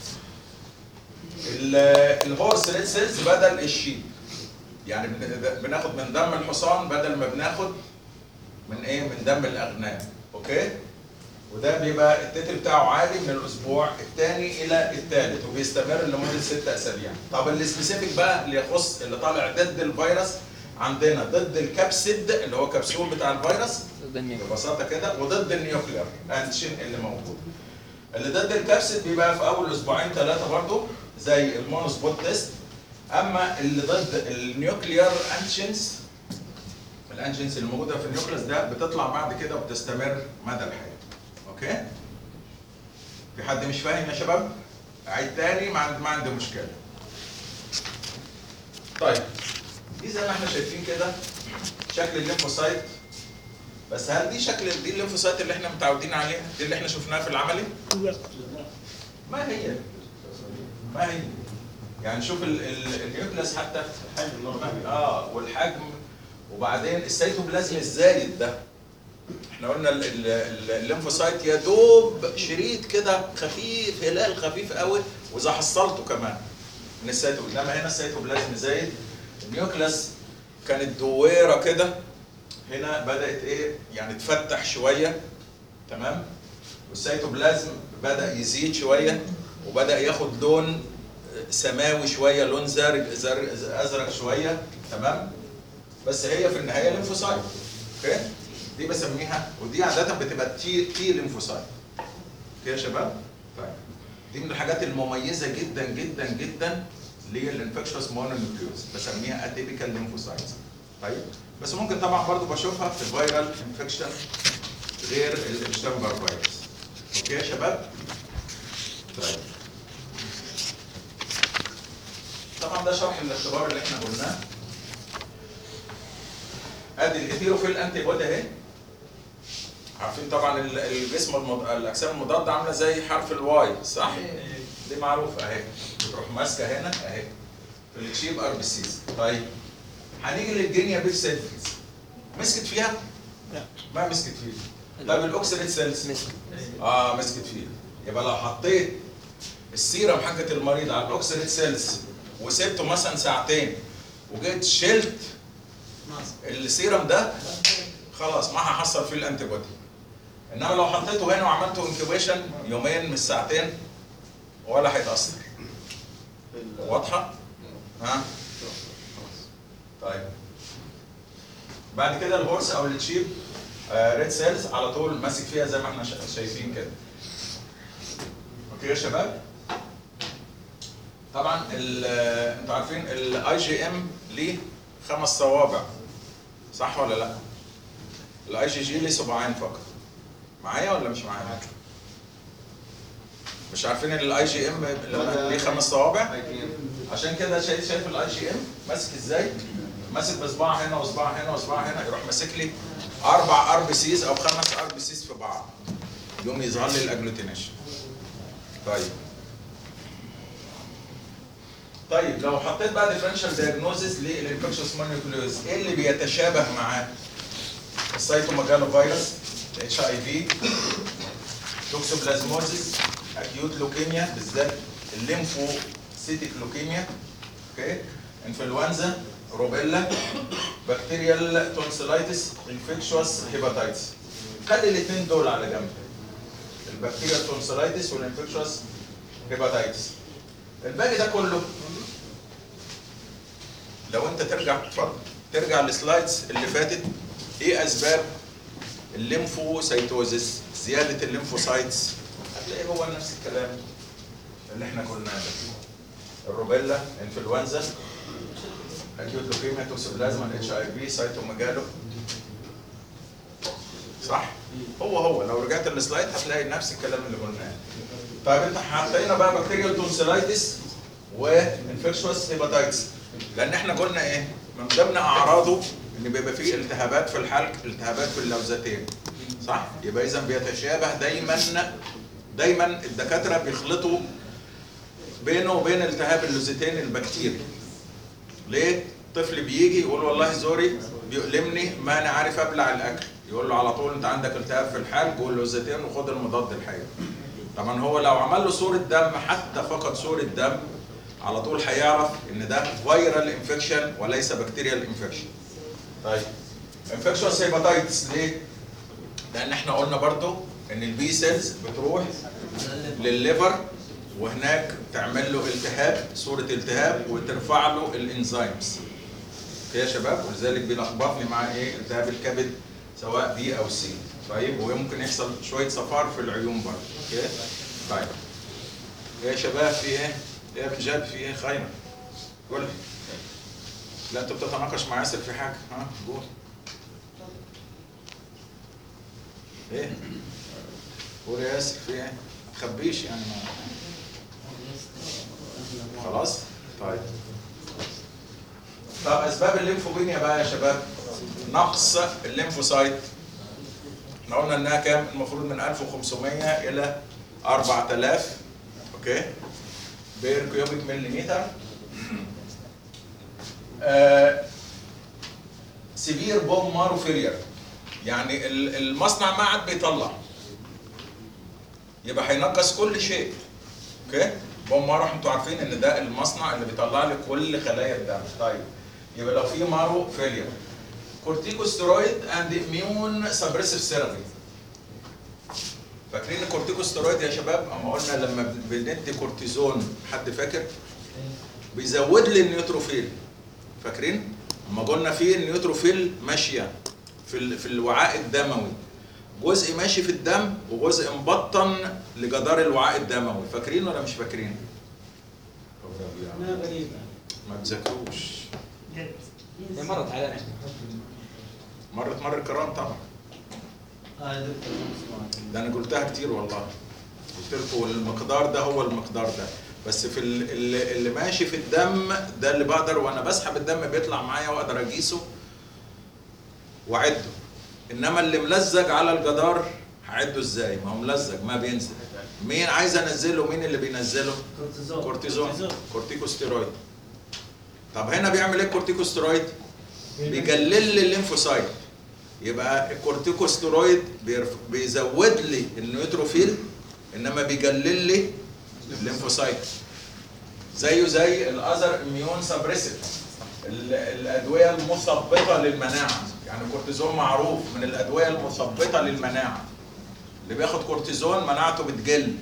ال- الهورس ريد سيلز بدل الشيب يعني بن- بناخد من دم الحصان بدل ما بناخد من ايه من دم الاغنام اوكي وده بيبقى التتر بتاعه عالي من الاسبوع الثاني الى الثالث وبيستمر لمده ست اسابيع طب السبيسيفيك بقى اللي يخص اللي طالع ضد الفيروس عندنا ضد الكبسيد اللي هو كبسول بتاع الفيروس ضد النيو ببساطه كده وضد النيوكلير انتشين اللي موجود اللي ضد الكبسيد بيبقى في اول اسبوعين ثلاثه برضو زي المونوسبوت تيست اما اللي ضد النيوكلير انتشنز الانجنز اللي موجوده في النيوكليس ده بتطلع بعد كده وبتستمر مدى الحياه اوكي في حد مش فاهم يا شباب عيد تاني ما عندي ما عندي مشكله طيب دي زي ما احنا شايفين كده شكل الليمفوسايت بس هل دي شكل دي الليمفوسايت اللي احنا متعودين عليها دي اللي احنا شفناها في العملي ما هي ما هي يعني شوف ال- ال- النيوكليس حتى الحجم نورمال اه والحجم وبعدين السيتوبلازم الزايد ده احنا قلنا ال- ال- ال- الليمفوسايت يا دوب شريط كده خفيف هلال خفيف قوي واذا حصلته كمان من السيتو انما هنا السيتوبلازم زايد النيوكليس كانت دويره كده هنا بدات ايه يعني تفتح شويه تمام والسيتوبلازم بدا يزيد شويه وبدا ياخد لون سماوي شويه لون زرق زرق ازرق شويه تمام بس هي في النهايه ليمفوسايت اوكي دي بسميها ودي عاده بتبقى تي تي ليمفوسايت اوكي يا شباب طيب دي من الحاجات المميزه جدا جدا جدا للانفكشوس مونونيوكليوز بسميها اتيبيكال ليمفوسايت طيب بس ممكن طبعا برضو بشوفها في الفيرال انفكشن غير الاشتنبر فيروس اوكي يا شباب طيب طبعا ده شرح الاختبار اللي احنا قلناه ادي الهيتيروفيل انتي بودي اهي عارفين طبعا ال- الجسم المض... الاجسام المضاده عامله زي حرف الواي صح؟ دي معروفه اهي بتروح ماسكه هنا اهي في التشيب ار بي سيز طيب هنيجي للجينيا بيج سيلز مسكت فيها؟ لا. ما مسكت فيها طيب الاوكسيديت سيلز مسك اه مسكت فيه يبقى لو حطيت السيرم حقة المريض على الاوكسيديت سيلز وسبته مثلا ساعتين وجيت شلت السيرم ده خلاص ما هحصل فيه الانتي بودي انما لو حطيته هنا وعملته انكيوبيشن يومين من الساعتين ولا هيتاثر واضحه؟ ها؟ طيب بعد كده الهورس او التشيب ريد سيلز على طول ماسك فيها زي ما احنا شا- شايفين كده اوكي يا شباب طبعا ال- انتوا عارفين الاي جي ام ليه خمس صوابع صح ولا لا الاي جي جي ليه صباعين فقط معايا ولا مش معايا مش عارفين الاي جي ام لما ليه خمس صوابع عشان كده شايف شايف الاي جي ام ماسك ازاي؟ ماسك بصباع هنا وصباع هنا وصباع هنا يروح ماسك لي اربع ار بي سيز او خمس ار بي سيز في بعض يقوم يظهر لي الاجلوتينيشن طيب طيب لو حطيت بقى ديفرنشال دايجنوزيس للانفكشوس مونيوكليوز ايه اللي بيتشابه معاه؟ السيتوماجالو فيروس اتش اي في توكسوبلازموزيس اكيوت لوكيميا بالذات الليمفوسيتيك لوكيميا اوكي انفلونزا روبيلا بكتيريال تونسيلايتس انفكشوس هيباتايتس خلي الاثنين دول على جنب البكتيريال تونسيلايتس والانفكشوس هيباتايتس الباقي ده كله لو انت ترجع اتفضل ترجع للسلايدز اللي فاتت ايه اسباب الليمفوسيتوزيس زياده الليمفوسايتس هتلاقي هو نفس الكلام اللي احنا قلناه ده الروبيلا انفلونزا اكيوت لوكيميا توكسوبلازما اتش اي في سايتوميجالو صح هو هو لو رجعت للسلايد هتلاقي نفس الكلام اللي قلناه طيب انت حطينا بقى بكتيريال تونسيلايتس وانفكشوس هيباتايتس لان احنا قلنا ايه من ضمن اعراضه ان بيبقى فيه التهابات في الحلق التهابات في اللوزتين صح يبقى اذا بيتشابه دايما دايما الدكاتره بيخلطوا بينه وبين التهاب اللوزتين البكتيري ليه طفل بيجي يقول والله زوري بيؤلمني ما انا عارف ابلع الاكل يقول له على طول انت عندك التهاب في الحلق قول له زيتين وخد المضاد الحيوي طبعا هو لو عمل له صوره دم حتى فقط صوره دم على طول هيعرف ان ده فيرال انفكشن وليس بكتيريال انفكشن طيب انفكشوس هيباتايتس ليه؟ لان احنا قلنا برضو ان البي سيلز بتروح للليفر وهناك تعمل له التهاب صوره التهاب وترفع له الانزيمز اوكي يا شباب ولذلك بيلخبطني مع ايه التهاب الكبد سواء بي او سي طيب ويمكن يحصل شويه صفار في العيون برضه اوكي طيب يا شباب في ايه يا رجال في ايه خايمه قول لي لا انت بتتناقش مع ياسر في حاجه ها قول ايه قول يا ياسر في ايه ما تخبيش يعني ما خلاص طيب طب اسباب الليمفوبينيا بقى يا شباب نقص الليمفوسايت احنا قلنا انها كام المفروض من 1500 الى 4000 اوكي بير كيوبيك مليمتر آه سيفير بوم مارو فيلير يعني ال- المصنع ما عاد بيطلع يبقى هينقص كل شيء اوكي بوم مارو انتوا عارفين ان ده المصنع اللي بيطلع لي كل خلايا الدم طيب يبقى لو في مارو فيلير كورتيكوستيرويد اند اميون سبريسيف ثيرابي فاكرين الكورتيكوستيرويد يا شباب اما قلنا لما بندي كورتيزون حد فاكر بيزود لي النيوتروفيل فاكرين اما قلنا في النيوتروفيل ماشيه في ال- في الوعاء الدموي جزء ماشي في الدم وجزء مبطن لجدار الوعاء الدموي فاكرين ولا مش فاكرين ما غريبة ما تذاكروش هي مرت علينا مرت مر الكرام طبعا اه يا دكتور مصطفى. ده انا قلتها كتير والله قلت لكم المقدار ده هو المقدار ده بس في ال- اللي, اللي ماشي في الدم ده اللي بقدر وانا بسحب الدم بيطلع معايا واقدر اقيسه واعده انما اللي ملزق على الجدار هعده ازاي ما هو ملزق ما بينزل مين عايز انزله مين اللي بينزله كورتيزون كورتيزون كورتيكوستيرويد طب هنا بيعمل ايه الكورتيكوستيرويد بيقلل لي الليمفوسايت يبقى الكورتيكوستيرويد بيرف- بيزود لي النيوتروفيل انما بيقلل لي الليمفوسايت زيه زي الاذر اميون سبريسيف الادويه المثبطه للمناعه يعني الكورتيزون معروف من الادويه المثبطه للمناعه اللي بياخد كورتيزون مناعته بتقل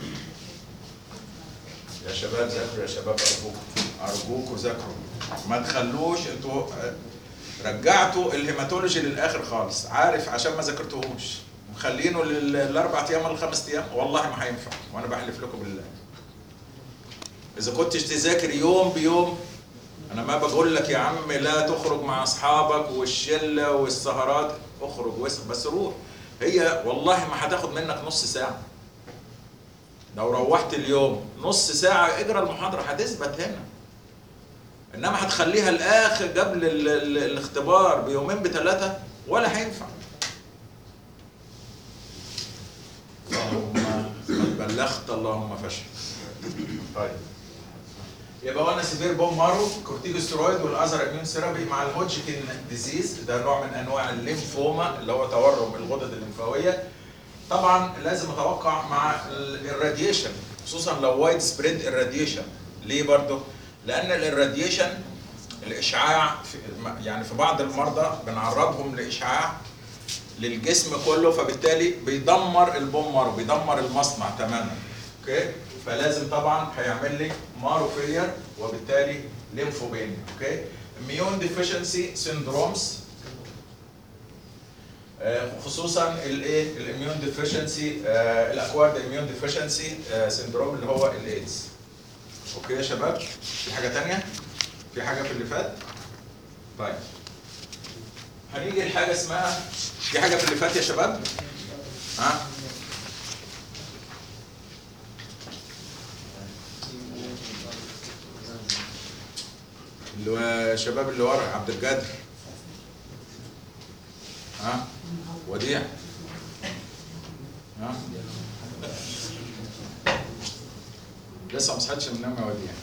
يا شباب ذاكروا يا شباب ارجوكم ارجوكم ذاكروا ما تخلوش انتوا آه، رجعتوا الهيماتولوجي للاخر خالص عارف عشان ما ذاكرتوهوش مخلينه لل- الاربع ايام ولا الخمس ايام والله ما هينفع وانا بحلف لكم بالله اذا كنتش تذاكر يوم بيوم انا ما بقول لك يا عم لا تخرج مع اصحابك والشله والسهرات اخرج واسم بس روح هي والله ما هتاخد منك نص ساعه لو روحت اليوم نص ساعه اجرى المحاضره هتثبت هنا انما هتخليها الاخر قبل ال- ال- الاختبار بيومين بثلاثه ولا هينفع اللهم قد بلغت اللهم فشل طيب يبقى وانا سيفير بوم مارو كورتيكوستيرويد والاذر اميون ثيرابي مع الهوجكن ديزيز ده نوع من انواع الليمفوما اللي هو تورم الغدد الليمفاويه طبعا لازم اتوقع مع ال- الراديشن خصوصا لو وايد سبريد الراديشن ليه برضه؟ لان الراديشن الاشعاع في يعني في بعض المرضى بنعرضهم لاشعاع للجسم كله فبالتالي بيدمر البومر وبيدمر المصنع تماما اوكي فلازم طبعا هيعمل لي مارو فيلير وبالتالي ليمفوبينيا اوكي immune deficiency syndromes آه، خصوصا الايه الاميون ديفيشنسي الاكوارد اميون ديفيشنسي سندروم اللي هو الايدز اوكي يا شباب في حاجه تانية في حاجه في اللي فات طيب هنيجي لحاجه اسمها في حاجه في اللي فات يا شباب ها اللي هو الشباب اللي ورا عبد القادر ها وديع ها لسه ما صحتش من النوم يا وديع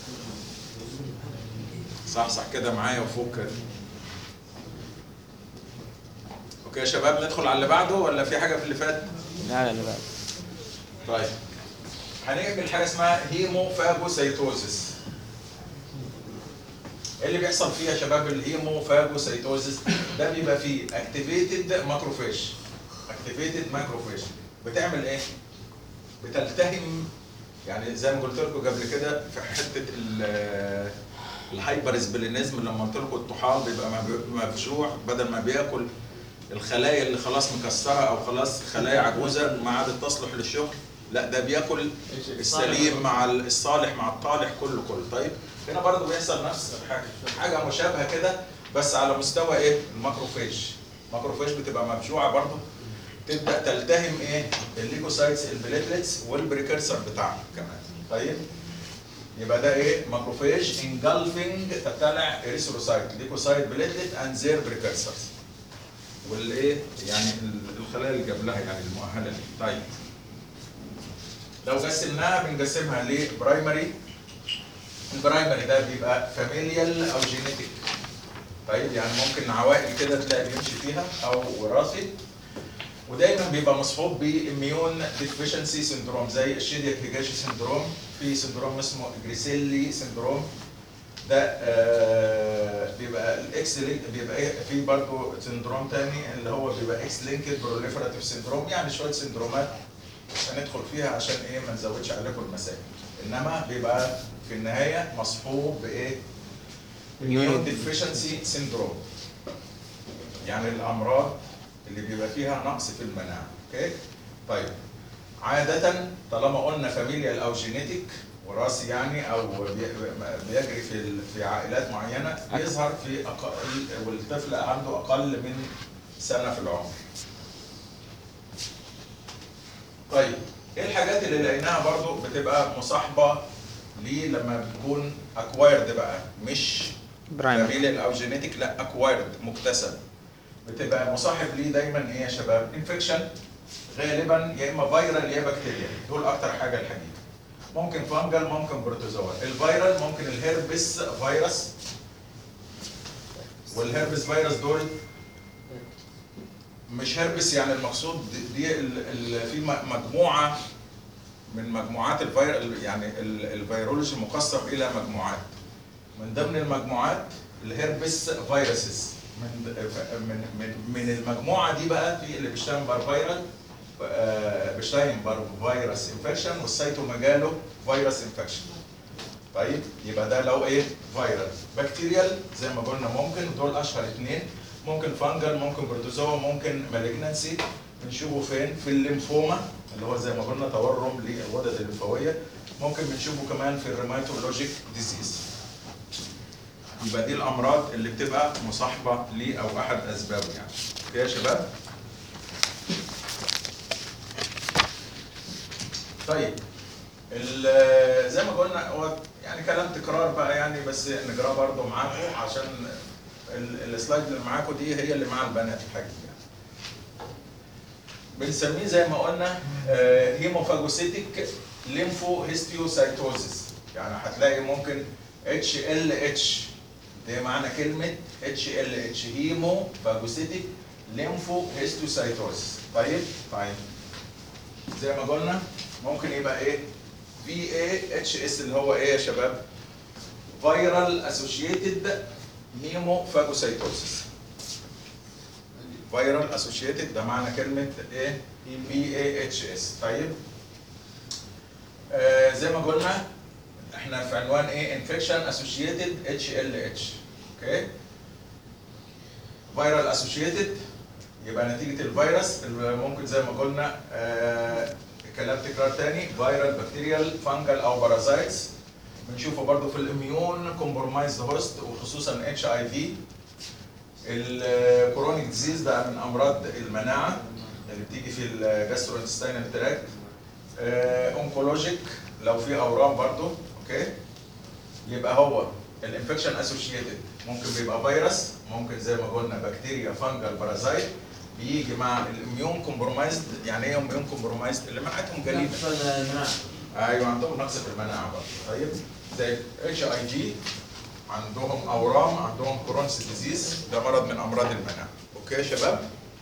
صح صح كده معايا وفوق كده اوكي يا شباب ندخل على اللي بعده ولا في حاجه في اللي فات لا لا لا بقى طيب هنعمل حاجه اسمها هيموفاجوسيتوزيس ايه اللي بيحصل فيه يا شباب الهيموفاجوسيتوزيس ده بيبقى فيه اكتيفيتد ماكروفيج اكتيفيتد ماكروفيج بتعمل ايه بتلتهم يعني زي ما قلت لكم قبل كده في حته ال- الهايبر سبلينيزم لما قلت لكم الطحال بيبقى مب- مفجوع بدل ما بياكل الخلايا اللي خلاص مكسره او خلاص خلايا عجوزه ما عادت تصلح للشغل لا ده بياكل السليم مع الصالح مع الطالح كله كله طيب هنا برضه بيحصل نفس الحاجه حاجه مشابهه كده بس على مستوى ايه الماكروفيج الماكروفيج بتبقى مفجوعه برضه تبدا تلتهم ايه الليكوسايتس البليتلتس والبريكرسر بتاعها كمان طيب يبقى ده ايه ماكروفيج انجلفنج تبتلع اريثروسايت ليكوسايت بليتلت اند زير بريكرسرز والايه يعني ال- الخلايا اللي قبلها يعني المؤهله دي طيب لو قسمناها بنقسمها لبرايمري البرايمري ده بيبقى فاميليال او جينيتك طيب يعني ممكن عوائل كده تلاقي بيمشي فيها او وراثي ودايما بيبقى مصحوب باميون ديفيشنسي سندروم زي الشيدياك هيجاشي سندروم في سندروم اسمه جريسيلي سندروم ده آه بيبقى الاكس لينك بيبقى ايه في برضه سندروم تاني اللي هو بيبقى اكس لينكد بروليفراتيف سندروم يعني شويه سندرومات مش هندخل فيها عشان ايه ما نزودش عليكم المسائل انما بيبقى في النهايه مصحوب بايه؟ immune deficiency syndrome يعني الامراض اللي بيبقى فيها نقص في المناعه اوكي طيب عاده طالما قلنا فاميليال او جينيتك وراثي يعني او بي- بيجري في ال- في عائلات معينه بيظهر في اقل والطفل عنده اقل من سنه في العمر طيب ايه الحاجات اللي لقيناها برضو بتبقى مصاحبه ليه لما بتكون اكوايرد بقى مش برايمري فاميليال او جينيتك لا اكوايرد مكتسب بتبقى مصاحب ليه دايما ايه يا شباب انفكشن غالبا يا اما فيرال يا بكتيريا دول اكتر حاجه الحقيقه ممكن فانجل ممكن بروتوزوا الفيرال ممكن الهربس فيروس والهربس فيروس دول مش هربس يعني المقصود دي- دي ال- ال- في م- مجموعه من مجموعات الفير يعني ال- الفيرولوجي مقسم الى مجموعات من ضمن المجموعات الهربس فيروسز من من من من المجموعه دي بقى في اللي بيشتغل فيرال بشتاينبرج فيروس انفكشن والسيتوميجالو فيروس انفكشن طيب يبقى ده لو ايه فيرال بكتيريال زي ما قلنا ممكن دول اشهر اثنين ممكن فانجل ممكن بروتوزوا ممكن مالجنسي بنشوفه فين في الليمفوما اللي هو زي ما قلنا تورم للغدد الليمفاويه ممكن بنشوفه كمان في الريماتولوجيك ديزيز يبقى دي الامراض اللي بتبقى مصاحبه ليه او احد اسبابه يعني اوكي يا شباب طيب ال- زي ما قلنا هو يعني كلام تكرار بقى يعني بس نقراه برضه معاكم عشان ال- السلايد اللي معاكم دي هي اللي مع البنات الحقيقه بنسميه زي ما قلنا هيموفاجوسيتيك ليمفو هيستيوسايتوزيس يعني هتلاقي ممكن اتش ال اتش ده معنى كلمه اتش ال اتش هيمو فاجوسيتيك ليمفو هيستوسايتوزيس طيب طيب زي ما قلنا ممكن يبقى ايه في اي اتش اس اللي هو ايه يا شباب فيرال اسوشيتد هيمو فاجوسايتوزيس فيرال اسوشيتد ده معنى كلمه ايه بي اي اتش اس طيب آه زي ما قلنا احنا في عنوان ايه انفكشن اسوشيتد اتش ال اتش اوكي فيرال اسوشيتد يبقى نتيجه الفيروس اللي ممكن زي ما قلنا آه كلام تكرار تاني فيرال بكتيريال فانجل او بارازايتس بنشوفه برضو في الاميون كومبرومايزد هوست وخصوصا اتش اي في الكورونيك ديزيز ده من امراض المناعه اللي بتيجي في الجاستروانتستينال تراكت اونكولوجيك لو في اورام برضو اوكي يبقى هو الانفكشن اسوشيتد ممكن بيبقى فيروس ممكن زي ما قلنا بكتيريا فانجل بارازايت بيجي مع الاميون كومبرومايزد يعني ايه اميون كومبرومايزد اللي مناعتهم قليله المناعة ايوه عندهم نقص في المناعه برضه طيب زي اتش اي جي عندهم اورام عندهم كرونس ديزيز ده مرض من امراض المناعه اوكي يا شباب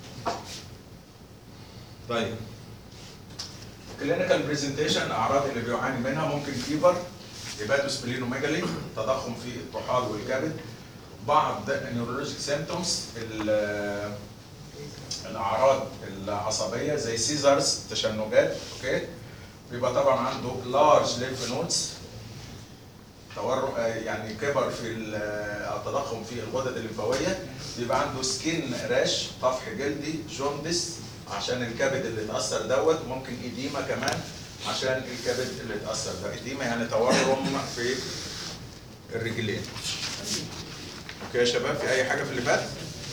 طيب كلينيكال برزنتيشن الاعراض اللي بيعاني منها ممكن فيبر هيباتوسبلينوميجالي تضخم في الطحال والكبد بعض النيورولوجيك سيمتومز الاعراض العصبيه زي سيزرز تشنجات اوكي بيبقى طبعا عنده لارج ليمف نودز تورم آه، يعني كبر في ال- آه، التضخم في الغدد الليمفاويه بيبقى عنده سكين راش طفح جلدي جوندس عشان الكبد اللي اتاثر دوت ممكن ايديما كمان عشان الكبد اللي اتاثر ده ايديما يعني تورم في الرجلين اوكي يا شباب في اي حاجه في اللي فات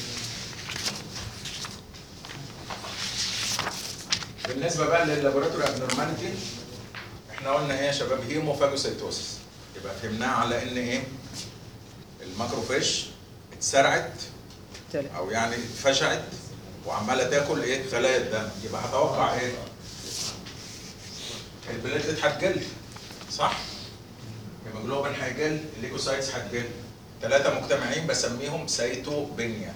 بالنسبه بقى لللابوراتوري ابنورماليتي احنا قلنا ايه يا شباب هيموفاجوسيتوسيس يبقى فهمناها على ان ايه الماكروفيش اتسرعت او يعني اتفشعت وعماله تاكل ايه خلايا الدم يبقى هتوقع ايه البليتلت هتقل صح الهيموجلوبين هيقل الليكوسايتس هتقل ثلاثه مجتمعين بسميهم سيتوبينيا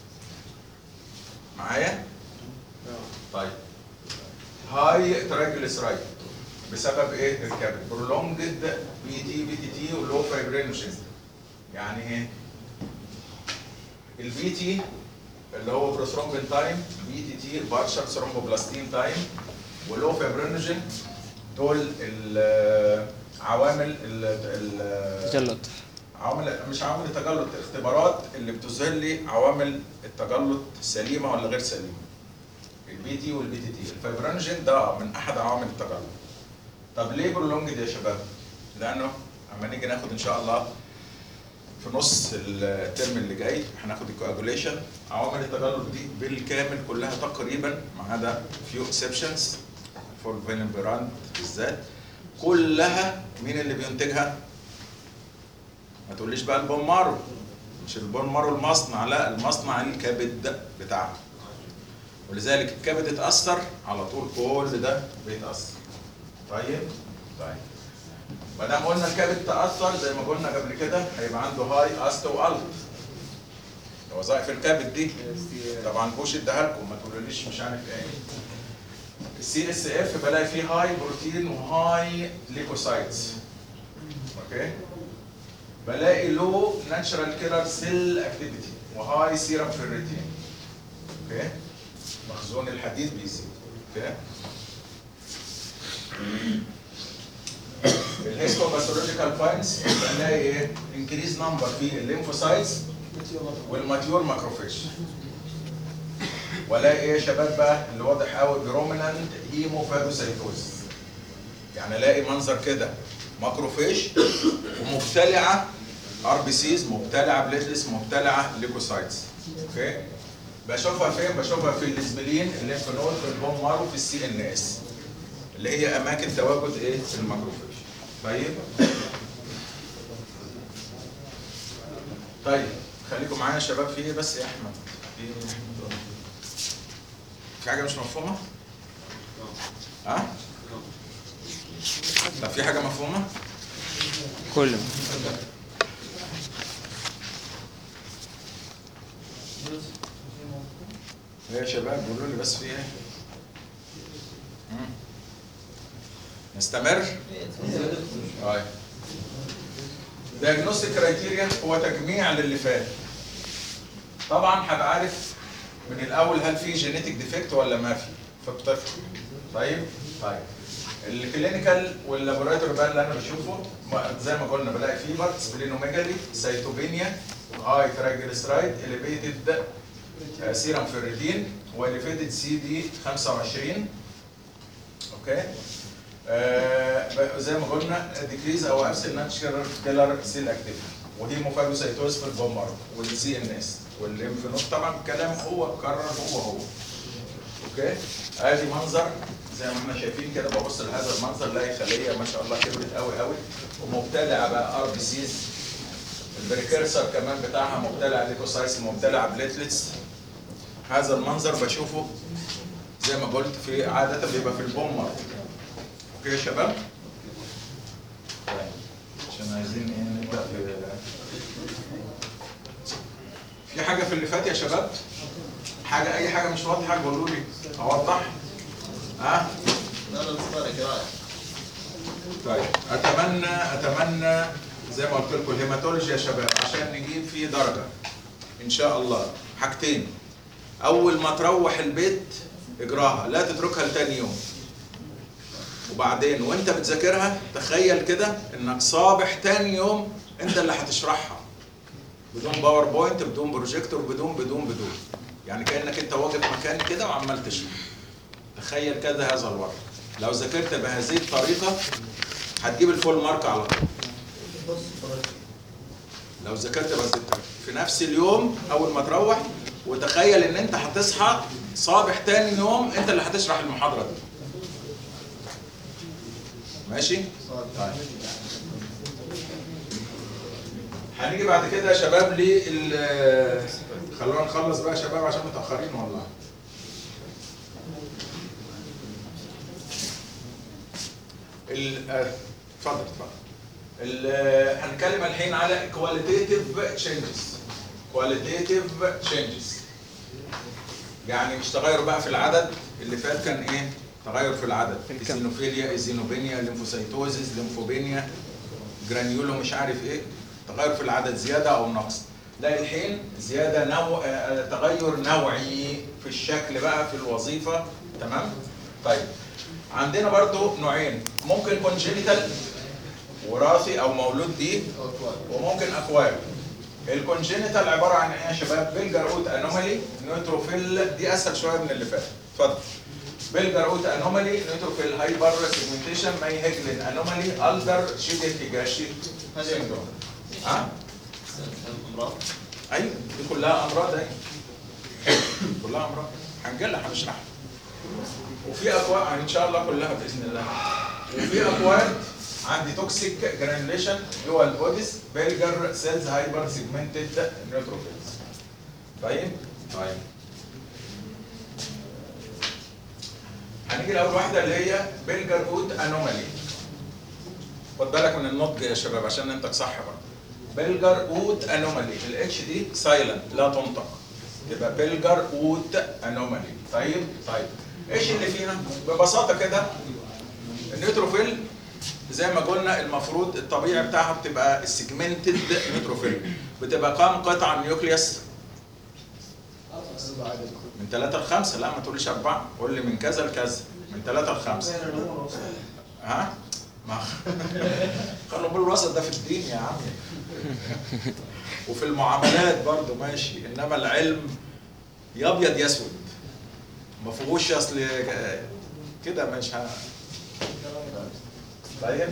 معايا طيب هاي ترايجليسرايد بسبب ايه الكبد برولونجد بي تي بي تي تي ولو فايبرينوجين يعني ايه البي تي اللي هو بروثرومبين تايم بي تي تي بارشل ثرومبوبلاستين تايم ولو فايبرينوجين دول العوامل ال- ال- تجلط عوامل مش عوامل التجلط اختبارات اللي بتظهر لي عوامل التجلط سليمه ولا غير سليمه البي تي والبي تي تي الفايبرينوجين ده من احد عوامل التجلط طب ليه برولونجد يا شباب لانه اما نيجي ناخد ان شاء الله في نص الترم اللي جاي هناخد الكواجوليشن عوامل التجلط دي بالكامل كلها تقريبا ما عدا فيو اكسبشنز فور فينبراند بالذات كلها مين اللي بينتجها؟ ما تقوليش بقى البون مارو مش البون مارو المصنع لا المصنع الكبد بتاعها ولذلك الكبد اتأثر على طول كل ده بيتأثر طيب طيب ما دام قلنا الكبد تأثر زي ما قلنا قبل كده هيبقى عنده هاي است والت وظائف الكبد دي طبعا بوش اداها لكم ما تقولوليش مش عارف ايه السي اس اف بلاقي فيه هاي بروتين وهاي ليكوسايتس اوكي بلاقي لو ناتشرال كيلر سيل اكتيفيتي وهاي سيرم فيريتين اوكي مخزون الحديد بيزيد اوكي الهيستوباثولوجيكال فاينز بنلاقي ايه؟ انكريز نمبر في الليمفوسايتس والماتيور ماكروفيج ولا ايه يا شباب بقى اللي واضح قوي برومينانت هيموفاجوسايتوز يعني الاقي منظر كده ماكروفيج ومبتلعه ار بي سيز مبتلعه بليتلس مبتلعه ليكوسايتس اوكي بشوفها فين بشوفها في الاسبلين الليمف نود في البون مارو في السي ان اس اللي هي اماكن تواجد ايه الماكروفيج طيب طيب خليكم معايا يا شباب في ايه بس يا احمد في إيه يا أحمد؟ في حاجه مش مفهومه ها طب في حاجه مفهومه كله ايه يا شباب قولوا لي بس في ايه مم. نستمر طيب diagnostic كرايتيريا هو تجميع للي فات طبعا هبقى عارف من الاول هل في جينيتك ديفكت ولا ما في في الطفل طيب طيب الكلينيكال واللابوراتوري بقى اللي انا بشوفه ما- زي ما قلنا بلاقي فيبر سبلينوميجالي سيتوبينيا هاي ترايجليسرايد اليفيتد سيرم فيريتين واليفيتد سي دي 25 اوكي آه ب- زي ما قلنا ديكريز او ابسل ناتشرال كيلر سيل اكتيفيتي وهيموفاجوسايتوز في البومر والسي ان اس والليمف نود طبعا الكلام هو اتكرر هو هو اوكي ادي منظر زي ما احنا شايفين كده ببص لهذا المنظر الاقي خليه ما شاء الله كبرت قوي قوي ومبتلعه بقى ار بي سيز البريكيرسر كمان بتاعها مبتلع ليكوسايتس مبتلع بليتلتس هذا المنظر بشوفه زي ما قلت في عاده بيبقى في البومر اوكي يا شباب طيب، عشان عايزين ايه نبدا في في حاجه في اللي فات يا شباب حاجه اي حاجه مش واضحه قولوا لي اوضح ها لا لا مصدر قرايه طيب اتمنى اتمنى زي ما قلت لكم الهيماتولوجي يا شباب عشان نجيب فيه درجه ان شاء الله حاجتين اول ما تروح البيت اجراها لا تتركها لتاني يوم وبعدين وانت بتذاكرها تخيل كده انك صابح تاني يوم انت اللي هتشرحها بدون باوربوينت بدون بروجيكتور بدون بدون بدون يعني كانك انت واقف مكان كده وعمال تشرح تخيل كده هذا الوضع لو ذاكرت بهذه الطريقه هتجيب الفول مارك على طول لو ذاكرت بهذه الطريقه في نفس اليوم اول ما تروح وتخيل ان انت هتصحى صابح تاني يوم انت اللي هتشرح المحاضره دي ماشي طيب هنيجي بعد كده يا شباب لل خلونا نخلص بقى يا شباب عشان متاخرين والله ال آه، اتفضل اتفضل ال- آه، هنتكلم الحين على كواليتيتيف تشينجز كواليتيتيف تشينجز يعني مش تغير بقى في العدد اللي فات كان ايه تغير في العدد في الكم. ايزينوفيليا ايزينوبينيا ليمفوسيتوزيس ليمفوبينيا جرانيولو مش عارف ايه تغير في العدد زياده او نقص لا الحين زياده نوع آه، تغير نوعي في الشكل بقى في الوظيفه تمام طيب عندنا برضو نوعين ممكن كونجينيتال وراثي او مولود بيه او اكواد وممكن اكواب الكونجينيتال عباره عن ايه يا شباب بيلجاروت انومالي نيوتروفيل دي اسهل شويه من اللي فات اتفضل بيلجاروت انومالي نيوتروفيل هايبر سيجمنتيشن ماي هيجلين انومالي الدر شيدي هيجاشي هذه سيندروم ها امراض ايوه دي كلها امراض اهي كلها امراض هنجيلها هنشرحها وفي اكواد ان شاء الله كلها باذن الله وفي اكواد عندي توكسيك جرانيوليشن جوه البوديز بيلجر سيلز هايبر سيجمنتد نيوتروفيلز طيب طيب هنيجي لاول واحده اللي هي بيلجر اوت انومالي خد بالك من النطق يا شباب عشان انت صح برضه بلجر اوت انومالي الاتش دي سايلنت لا تنطق تبقى بلجر اوت انومالي طيب طيب ايش اللي فيها ببساطه كده النيوتروفيل زي ما قلنا المفروض الطبيعي بتاعها بتبقى السيجمنتد نيوتروفيل بتبقى كام قطعه نيوكليوس من 3 ل 5 لا ما تقوليش 4 قول لي من كذا لكذا من 3 ل 5 ها ما خلوا بالوسط ده في الدين يا عم وفي المعاملات برضو ماشي انما العلم يا ابيض يا اسود ما فيهوش اصل كده مش ه... طيب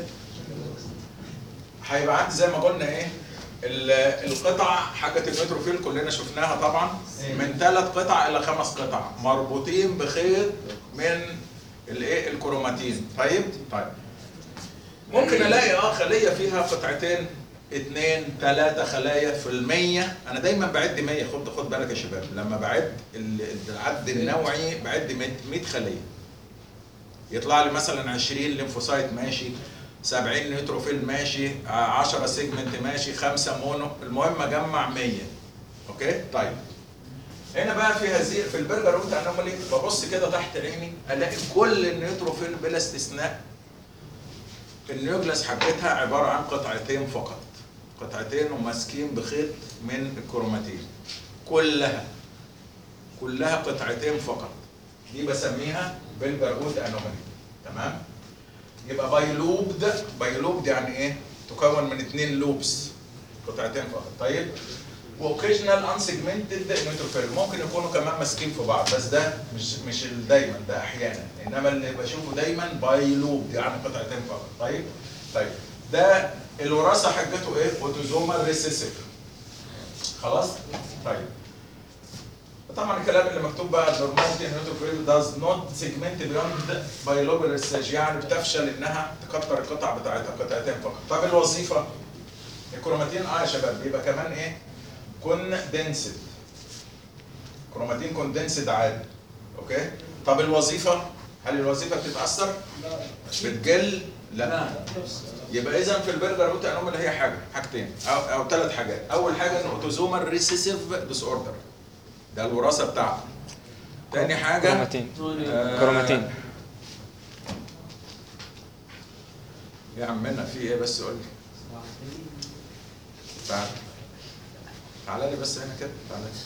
هيبقى عندي زي ما قلنا ايه ال- القطع حاجه النيوتروفيل كلنا شفناها طبعا من ثلاث قطع الى خمس قطع مربوطين بخيط من الايه الكروماتين طيب طيب ممكن الاقي اه خليه فيها قطعتين اثنين ثلاثة خلايا في المية أنا دايما بعد 100 خد خد بالك يا شباب لما بعد ال- العد النوعي بعد 100 خلية يطلع لي مثلا 20 ليمفوسايت ماشي 70 نيوتروفيل ماشي 10 سيجمنت ماشي 5 مونو المهم اجمع 100 اوكي طيب هنا بقى في هذه في البرجر روت انومالي ببص كده تحت عيني الاقي كل النيوتروفيل بلا استثناء النيوكلاس حبتها عباره عن قطعتين فقط قطعتين وماسكين بخيط من الكروماتين كلها كلها قطعتين فقط دي بسميها بالبرغوث انومالي تمام يبقى بايلوبد بايلوبد يعني ايه تكون من اثنين لوبس قطعتين فقط طيب واوكيجنال انسجمنتد نيوتروفيل ممكن يكونوا كمان ماسكين في بعض بس ده مش مش دايما ده احيانا انما اللي بشوفه دايما باي لوب يعني قطعتين فقط طيب طيب ده الوراثه حاجته ايه؟ اوتوزومال ريسيسيف خلاص؟ طيب طبعا الكلام اللي مكتوب بقى normality in neutrophil does not segment beyond bilobar stage يعني بتفشل انها تكتر القطع بتاعتها قطعتين فقط طب الوظيفه الكروماتين اه يا شباب بيبقى كمان ايه كوندنسد كروماتين كوندنسد عادي اوكي طب الوظيفه هل الوظيفه بتتاثر بتقل لا يبقى اذا في البرجر روت انومال هي حاجه حاجتين او او ثلاث حاجات اول حاجه ان اوتوزومال ريسيسيف ديس اوردر ده الوراثه بتاعته تاني حاجه كروماتين آه، كروماتين يا عمنا في ايه بس قول لي تعال تعالى لي بس هنا كده تعالى لي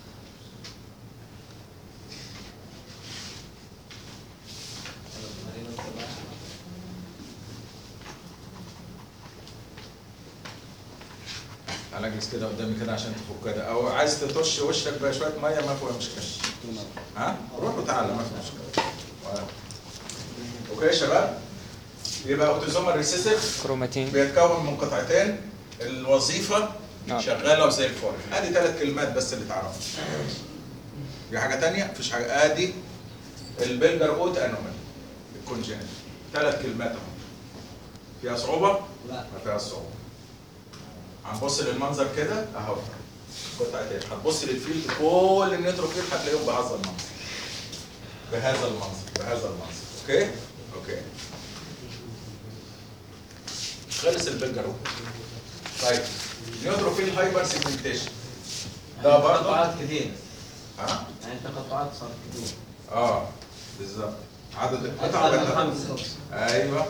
تعالى اجلس كده قدامي كده عشان تفك كده او عايز تطش وشك بشويه ميه ما فيها مشكله ها روح وتعالى ما في مشكله ولا. اوكي يا شباب يبقى اوتوزومال ريسيسيف كروماتين بيتكون من قطعتين الوظيفه نعم. شغاله وزي الفل ادي ثلاث كلمات بس اللي تعرفها في حاجه تانية مفيش حاجه ادي البلجر اوت انومال الكونجنت ثلاث كلمات اهو فيها صعوبه لا ما فيهاش صعوبه هنبص للمنظر كده اهو قطعتين هتبص للفيلد كل النيتروفيل هتلاقيهم بهذا المنظر بهذا المنظر بهذا المنظر اوكي اوكي خلص البلجر اوت طيب نيوتروفيل هايبر سيجمنتيشن ده برضه تقطعات كثير ها يعني تقطعات صارت كثير اه بالظبط عدد القطع أكثر من بقى- خمسة ايوه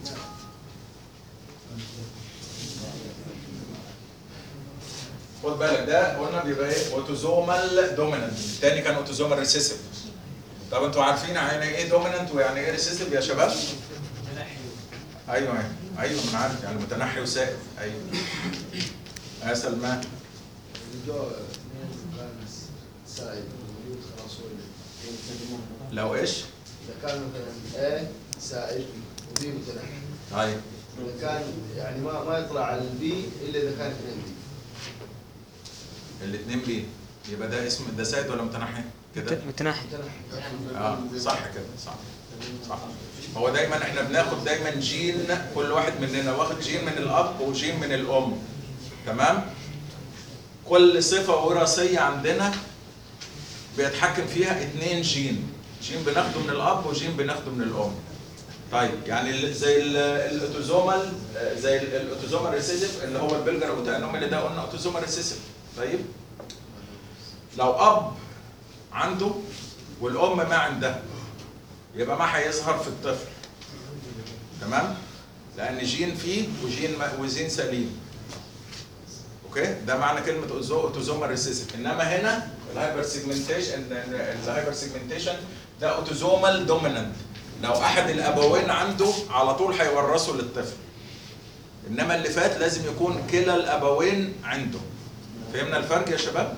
خد بالك ده قلنا بيبقى ايه اوتوزومال دومينانت الثاني كان اوتوزومال ريسيسيف طب انتوا عارفين يعني ايه دومينانت ويعني ايه ريسيسيف يا شباب؟ ايوه ايوه ايوه انا عارف يعني متنحي وسائد ايوه يا سلمان الجو كان سائد موجود خلاص هو اللي- لو ايش؟ اذا كان مثلا A سائد وبي متنحي طيب اذا كان يعني ما ما يطلع على البي الا اذا كان اثنين بي الاثنين بي يبقى ده اسم ده سائد ولا متنحي؟ كده متناحي متنحي اه صح كده صح صح هو دايما احنا بناخد دايما جين كل واحد مننا واخد جين من الاب وجين من الام تمام كل صفه وراثيه عندنا بيتحكم فيها اتنين جين جين بناخده من الاب وجين بناخده من الام طيب يعني ال- زي ال- الاوتوزومال آه، زي ال- الاوتوزومال ريسيسيف اللي هو البلجر اوتانوم اللي ده قلنا اوتوزومال ريسيسيف طيب لو اب عنده والام ما عندها يبقى ما هيظهر في الطفل تمام لان جين فيه وجين ما وجين سليم اوكي ده معنى كلمه أوزو- اوتوزومال ريسيسيف انما هنا الهايبر سيجمنتيشن الهايبر سيجمنتيشن ده اوتوزومال دومينانت لو احد الابوين عنده على طول هيورثه للطفل انما اللي فات لازم يكون كلا الابوين عنده فهمنا الفرق يا شباب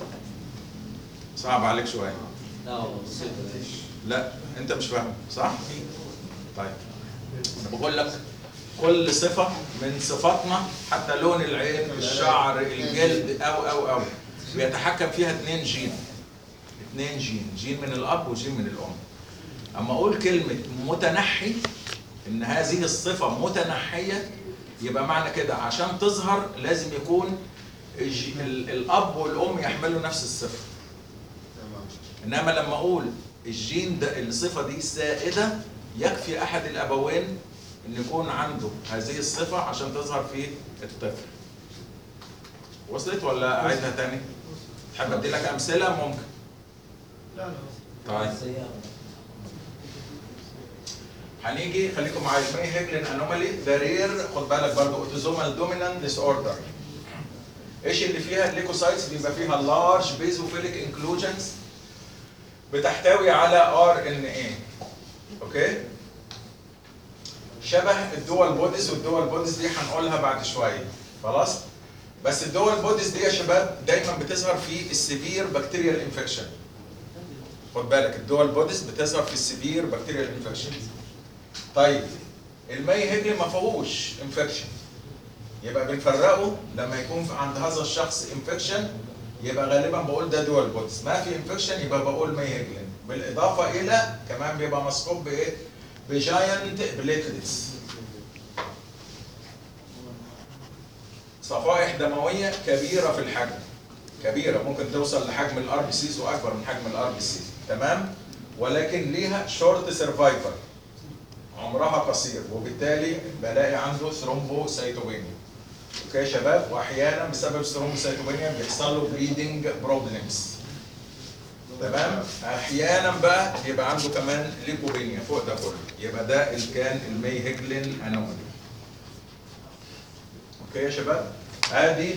صعب عليك شويه لا والله بسيطة ليش؟ لا انت مش فاهم صح طيب انا بقول لك كل صفه من صفاتنا حتى لون العين الشعر الجلد او او او بيتحكم فيها اثنين جين اثنين جين جين من الاب وجين من الام اما اقول كلمه متنحي ان هذه الصفه متنحيه يبقى معنى كده عشان تظهر لازم يكون الج- ال- الاب والام يحملوا نفس الصفه تمام انما لما اقول الجين ده الصفه دي سائده يكفي احد الابوين ان يكون عنده هذه الصفه عشان تظهر في الطفل وصلت ولا اعيدها تاني تحب ادي لك امثله ممكن لا لا طيب السيارة هنيجي خليكم معايا ماي هيجلين انومالي ذا رير خد بالك برضه اوتوزومال دومينانت ديس اوردر ايش اللي فيها الليكوسايتس بيبقى فيها لارج بيزوفيليك انكلوجنز بتحتوي على ار ان اي اوكي شبه الدول بوديز والدول بوديز دي هنقولها بعد شويه خلاص بس الدول بوديز دي يا شباب دايما بتظهر في السيفير بكتيريال انفكشن خد بالك الدول بوديز بتظهر في السيفير بكتيريال انفكشن طيب المي هجل ما فيهوش انفكشن يبقى بنفرقه لما يكون في- عند هذا الشخص انفكشن يبقى غالبا بقول ده دول بوديز ما في انفكشن يبقى بقول مي هجلن بالاضافه الى كمان بيبقى مصحوب بايه بجاينت بليتلتس صفائح دمويه كبيره في الحجم كبيره ممكن توصل لحجم الار بي سيز واكبر من حجم الار بي سيز تمام ولكن ليها شورت سرفايفل عمرها قصير وبالتالي بلاقي عنده ثرومبوسايتوبينيا اوكي يا شباب واحيانا بسبب الثرومبوسايتوبينيا بيحصل له بريدنج بروبلمز تمام احيانا بقى يبقى عنده كمان ليكوبينيا فوق ده كله يبقى ده اللي كان المي هيجلين انومالي اوكي يا شباب ادي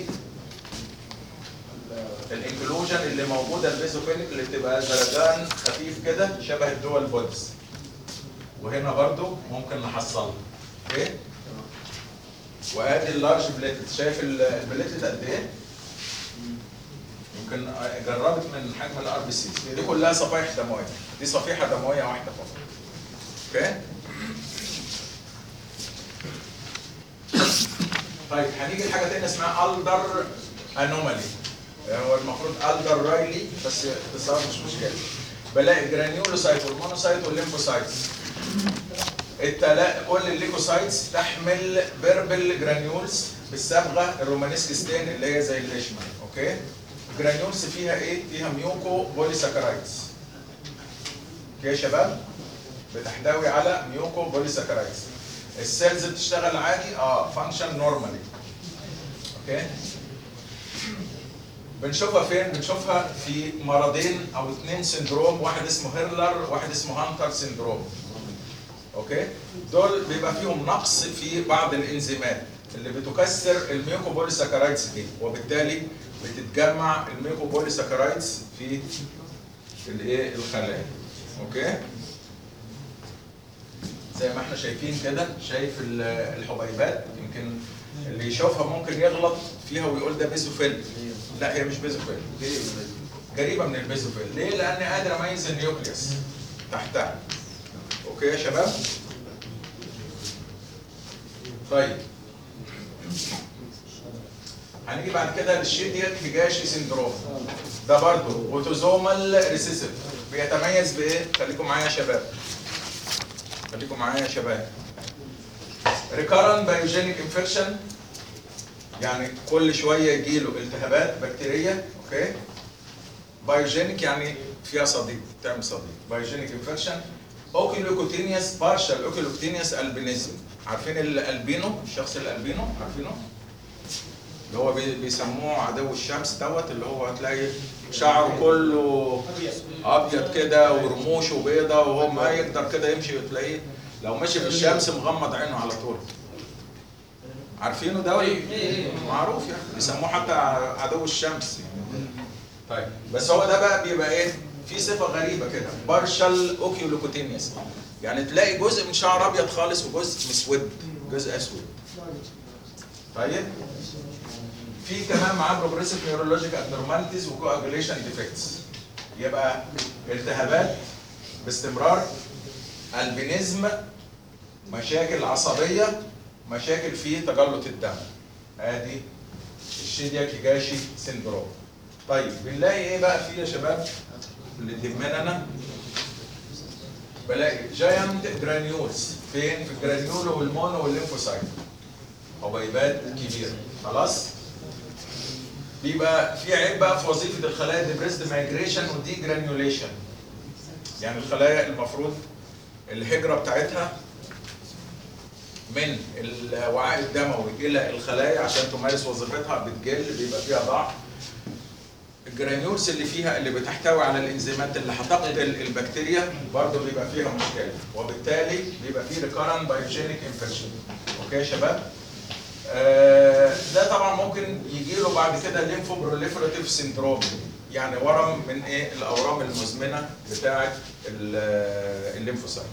الانكلوجن اللي موجوده البيزوفينيك اللي بتبقى زرقان خفيف كده شبه الدول بودز وهنا برضو ممكن نحصلها اوكي وادي اللارج بليتلت شايف ال- البليتلت قد ايه؟ يمكن جربت من حجم الار بي سي دي كلها صفائح دمويه دي صفيحه دمويه واحده فقط اوكي طيب هنيجي لحاجه تانية اسمها الدر انومالي هو المفروض الدر رايلي بس اختصار مش مشكله بلاقي جرانيولوسايت والمونوسايت والليمفوسايت التلا كل الليكوسايتس تحمل بيربل جرانيولز بالصبغه الرومانسك ستين اللي هي زي الليشمان اوكي جرانيولز فيها ايه فيها ميوكو بوليساكرايدز اوكي يا شباب بتحتوي على ميوكو بوليساكرايدز السيلز بتشتغل عادي اه فانكشن نورمالي اوكي بنشوفها فين؟ بنشوفها في مرضين او اثنين سندروم واحد اسمه هيرلر واحد اسمه هانتر سندروم اوكي دول بيبقى فيهم نقص في بعض الانزيمات اللي بتكسر الميوكوبوليساكرايدز دي وبالتالي بتتجمع الميوكوبوليساكرايدز في الايه الخلايا اوكي زي ما احنا شايفين كده شايف ال- الحبيبات يمكن اللي يشوفها ممكن يغلط فيها ويقول ده بيزوفيل لا هي مش بيزوفيل قريبه من البيزوفيل ليه لاني قادر اميز النيوكليوس تحتها اوكي يا شباب طيب هنيجي بعد كده للشيدياك هيجاشي سيندروم ده برضه اوتوزومال ريسيسيف بيتميز بايه خليكم معايا يا شباب خليكم معايا يا شباب ريكارن بايوجينيك انفكشن يعني كل شويه يجي له التهابات بكتيريه اوكي بايوجينيك يعني فيها صديد تعمل صديد بايوجينيك انفكشن اوكيلوكوتينيوس بارشال اوكيلوكوتينيوس البينيزم عارفين الالبينو الشخص الالبينو عارفينه اللي هو بي- بيسموه عدو الشمس دوت اللي هو هتلاقي شعره كله ابيض كده ورموشه بيضة وهو ما يقدر كده يمشي وتلاقيه لو مشي في الشمس مغمض عينه على طول عارفينه ده ولا معروف يعني بيسموه حتى عدو الشمس يعني. طيب بس هو ده بقى بيبقى ايه في صفه غريبه كده بارشال اوكيولوكوتينيوس يعني تلاقي جزء من شعر ابيض خالص وجزء مسود جزء اسود طيب في كمان معاه بروجريسيف نيورولوجيك ابنورماليتيز وكواجوليشن ديفكتس يبقى التهابات باستمرار البينيزم مشاكل عصبيه مشاكل في تجلط الدم ادي الشيدياك هيجاشي سيندروم طيب بنلاقي ايه بقى فيه يا شباب اللي تهمنا انا بلاقي جاينت جرانيولز فين في الجرانيول والمونو والليمفوسايت حبيبات كبيره خلاص بيبقى في عيب بقى في وظيفه الخلايا ديبريسد مايجريشن ودي جرانيوليشن يعني الخلايا المفروض الهجره بتاعتها من الوعاء الدموي الى الخلايا عشان تمارس وظيفتها بتجل بيبقى فيها ضعف الجرانيولز اللي فيها اللي بتحتوي على الانزيمات اللي هتقتل البكتيريا برضه بيبقى فيها مشكله وبالتالي بيبقى فيه ريكارن بايوجينيك انفكشن اوكي يا شباب آه ده طبعا ممكن يجي له بعد كده الليمفو بروليفراتيف سيندروم يعني ورم من ايه الاورام المزمنه بتاعه ال- الليمفوسايت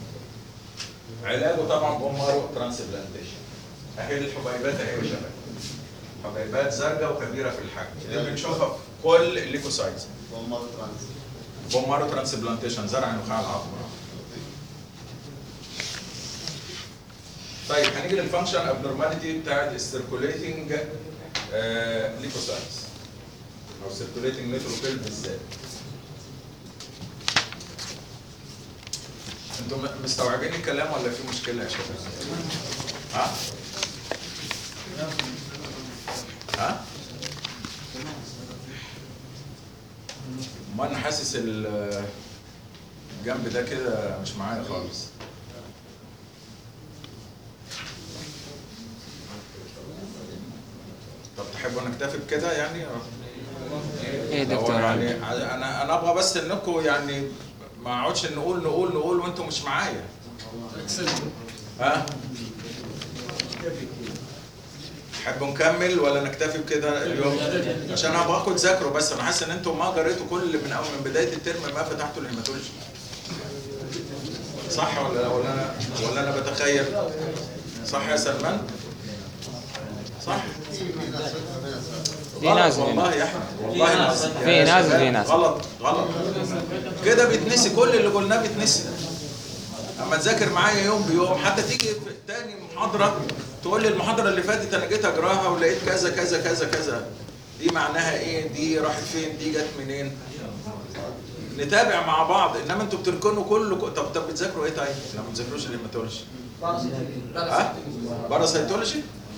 علاجه طبعا بومارو ترانسبلانتيشن اهي الحبيبات اهي يا شباب حبيبات زرقاء وكبيره في الحجم دي بنشوفها في كل الليكوسايتس بومار ترانس بومارو ترانسبلانتيشن زرع نخاع العظم طيب هنيجي للفانكشن ابنورماليتي بتاعت السيركوليتنج ليكوسايتس او سيركوليتنج نيتروفيل بالذات انتم مستوعبين الكلام ولا في مشكله يا شباب؟ ها؟ ها؟ ما انا حاسس ال- الجنب ده كده مش معايا خالص طب تحبوا نكتفي بكده يعني ايه هو دكتور يعني علي انا انا ابغى بس انكم يعني ما اقعدش نقول نقول نقول وانتم مش معايا ها تحبوا نكمل ولا نكتفي بكده اليوم عشان هبغاكم تذاكروا بس انا حاسس ان انتم ما قريتوا كل من اول من بدايه الترم ما فتحتوا الهيماتولوجي صح ولا ولا انا ولا انا بتخيل صح يا سلمان صح في ناس غلط في والله ناس. يا احمد والله العظيم في يا ناس شباب، وفي ناس. غلط غلط كده بيتنسي كل اللي قلناه بيتنسي اما تذاكر معايا يوم بيوم حتى تيجي في تاني محاضره تقول لي المحاضره اللي فاتت انا جيت اجراها ولقيت كذا كذا كذا كذا دي معناها ايه دي راحت فين دي جت منين نتابع مع بعض انما انتوا بتركنوا كله طب طب بتذاكروا ايه طيب؟ لا ما بتذاكروش الهيماتولوجي ها؟ باراسيتولوجي؟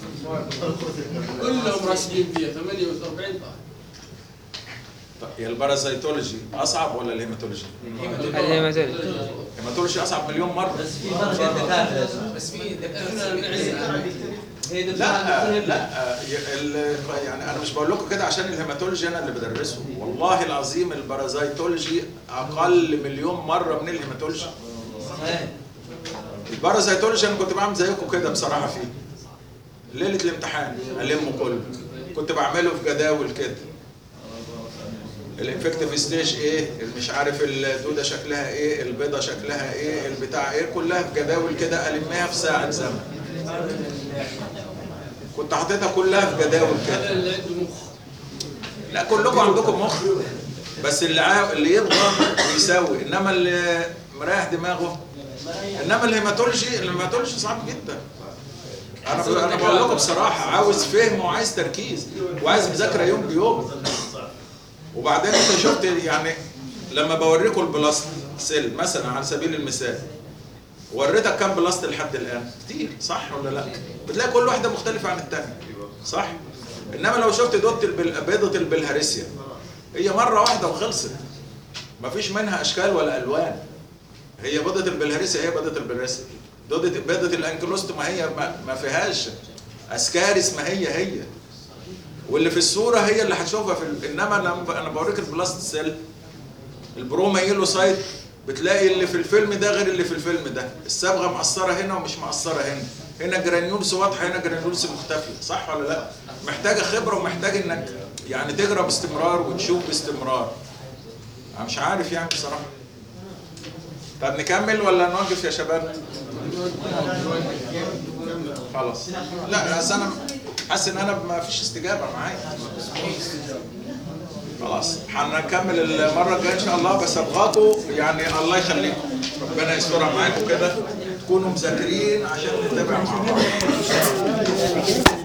كلهم راسبين فيها 48 طالب طب هي الباراسيتولوجي اصعب ولا الهيماتولوجي؟ الهيماتولوجي الهيماتولوجي اصعب مليون مره بس في فرق بين الدكاتره بس في دكتور هي دكتور لا لا ال- يعني انا مش بقول لكم كده عشان الهيماتولوجي انا اللي بدرسه والله العظيم البارازيتولوجي اقل مليون مره من الهيماتولوجي صحيح البارازيتولوجي انا كنت بعمل زيكم كده بصراحه فيه ليله الامتحان المه كله كنت بعمله في جداول كده الانفكتيف ستيج ايه مش عارف الدوده شكلها ايه البيضه شكلها ايه البتاع ايه كلها في جداول كده المها في ساعه زمن كنت حاططها كلها في جداول كده هذا اللي عنده مخ لا كلكم عندكم مخ بس اللي عاو... اللي يبغى يسوي انما اللي مريح دماغه انما الهيماتولوجي الهيماتولوجي صعب جدا انا ب... انا بقول لكم بصراحه عاوز فهم وعايز تركيز وعايز مذاكره يوم بيوم وبعدين انت شفت يعني لما بوريكم البلاست سيل مثلا على سبيل المثال وريتك كام بلاست لحد الان كتير صح ولا لا بتلاقي كل واحده مختلفه عن الثانيه صح انما لو شفت دوت البل... بيضه البلهارسيا هي مره واحده وخلصت مفيش منها اشكال ولا الوان هي بيضه البلهارسيا هي بيضه البلهارسيا بيضه بيضه الانكلوست ما هي ما, ما فيهاش اسكارس ما هي هي واللي في الصوره هي اللي هتشوفها في ال... انما لما انا بوريك البلاست سيل البرومايلوسايت بتلاقي اللي في الفيلم ده غير اللي في الفيلم ده الصبغه مقصره هنا ومش مقصره هنا هنا جرانيولس واضحه هنا جرانيولس مختفيه صح ولا لا محتاجه خبره ومحتاج انك يعني تقرا باستمرار وتشوف باستمرار انا مش عارف يعني بصراحه طب نكمل ولا نوقف يا شباب خلاص لا بس انا حاسس ان انا ما فيش استجابه معايا خلاص هنكمل المره الجايه ان شاء الله بس ابغاكم يعني الله يخليكم ربنا يسترها معاكم كده تكونوا مذاكرين عشان نتابع مع بعض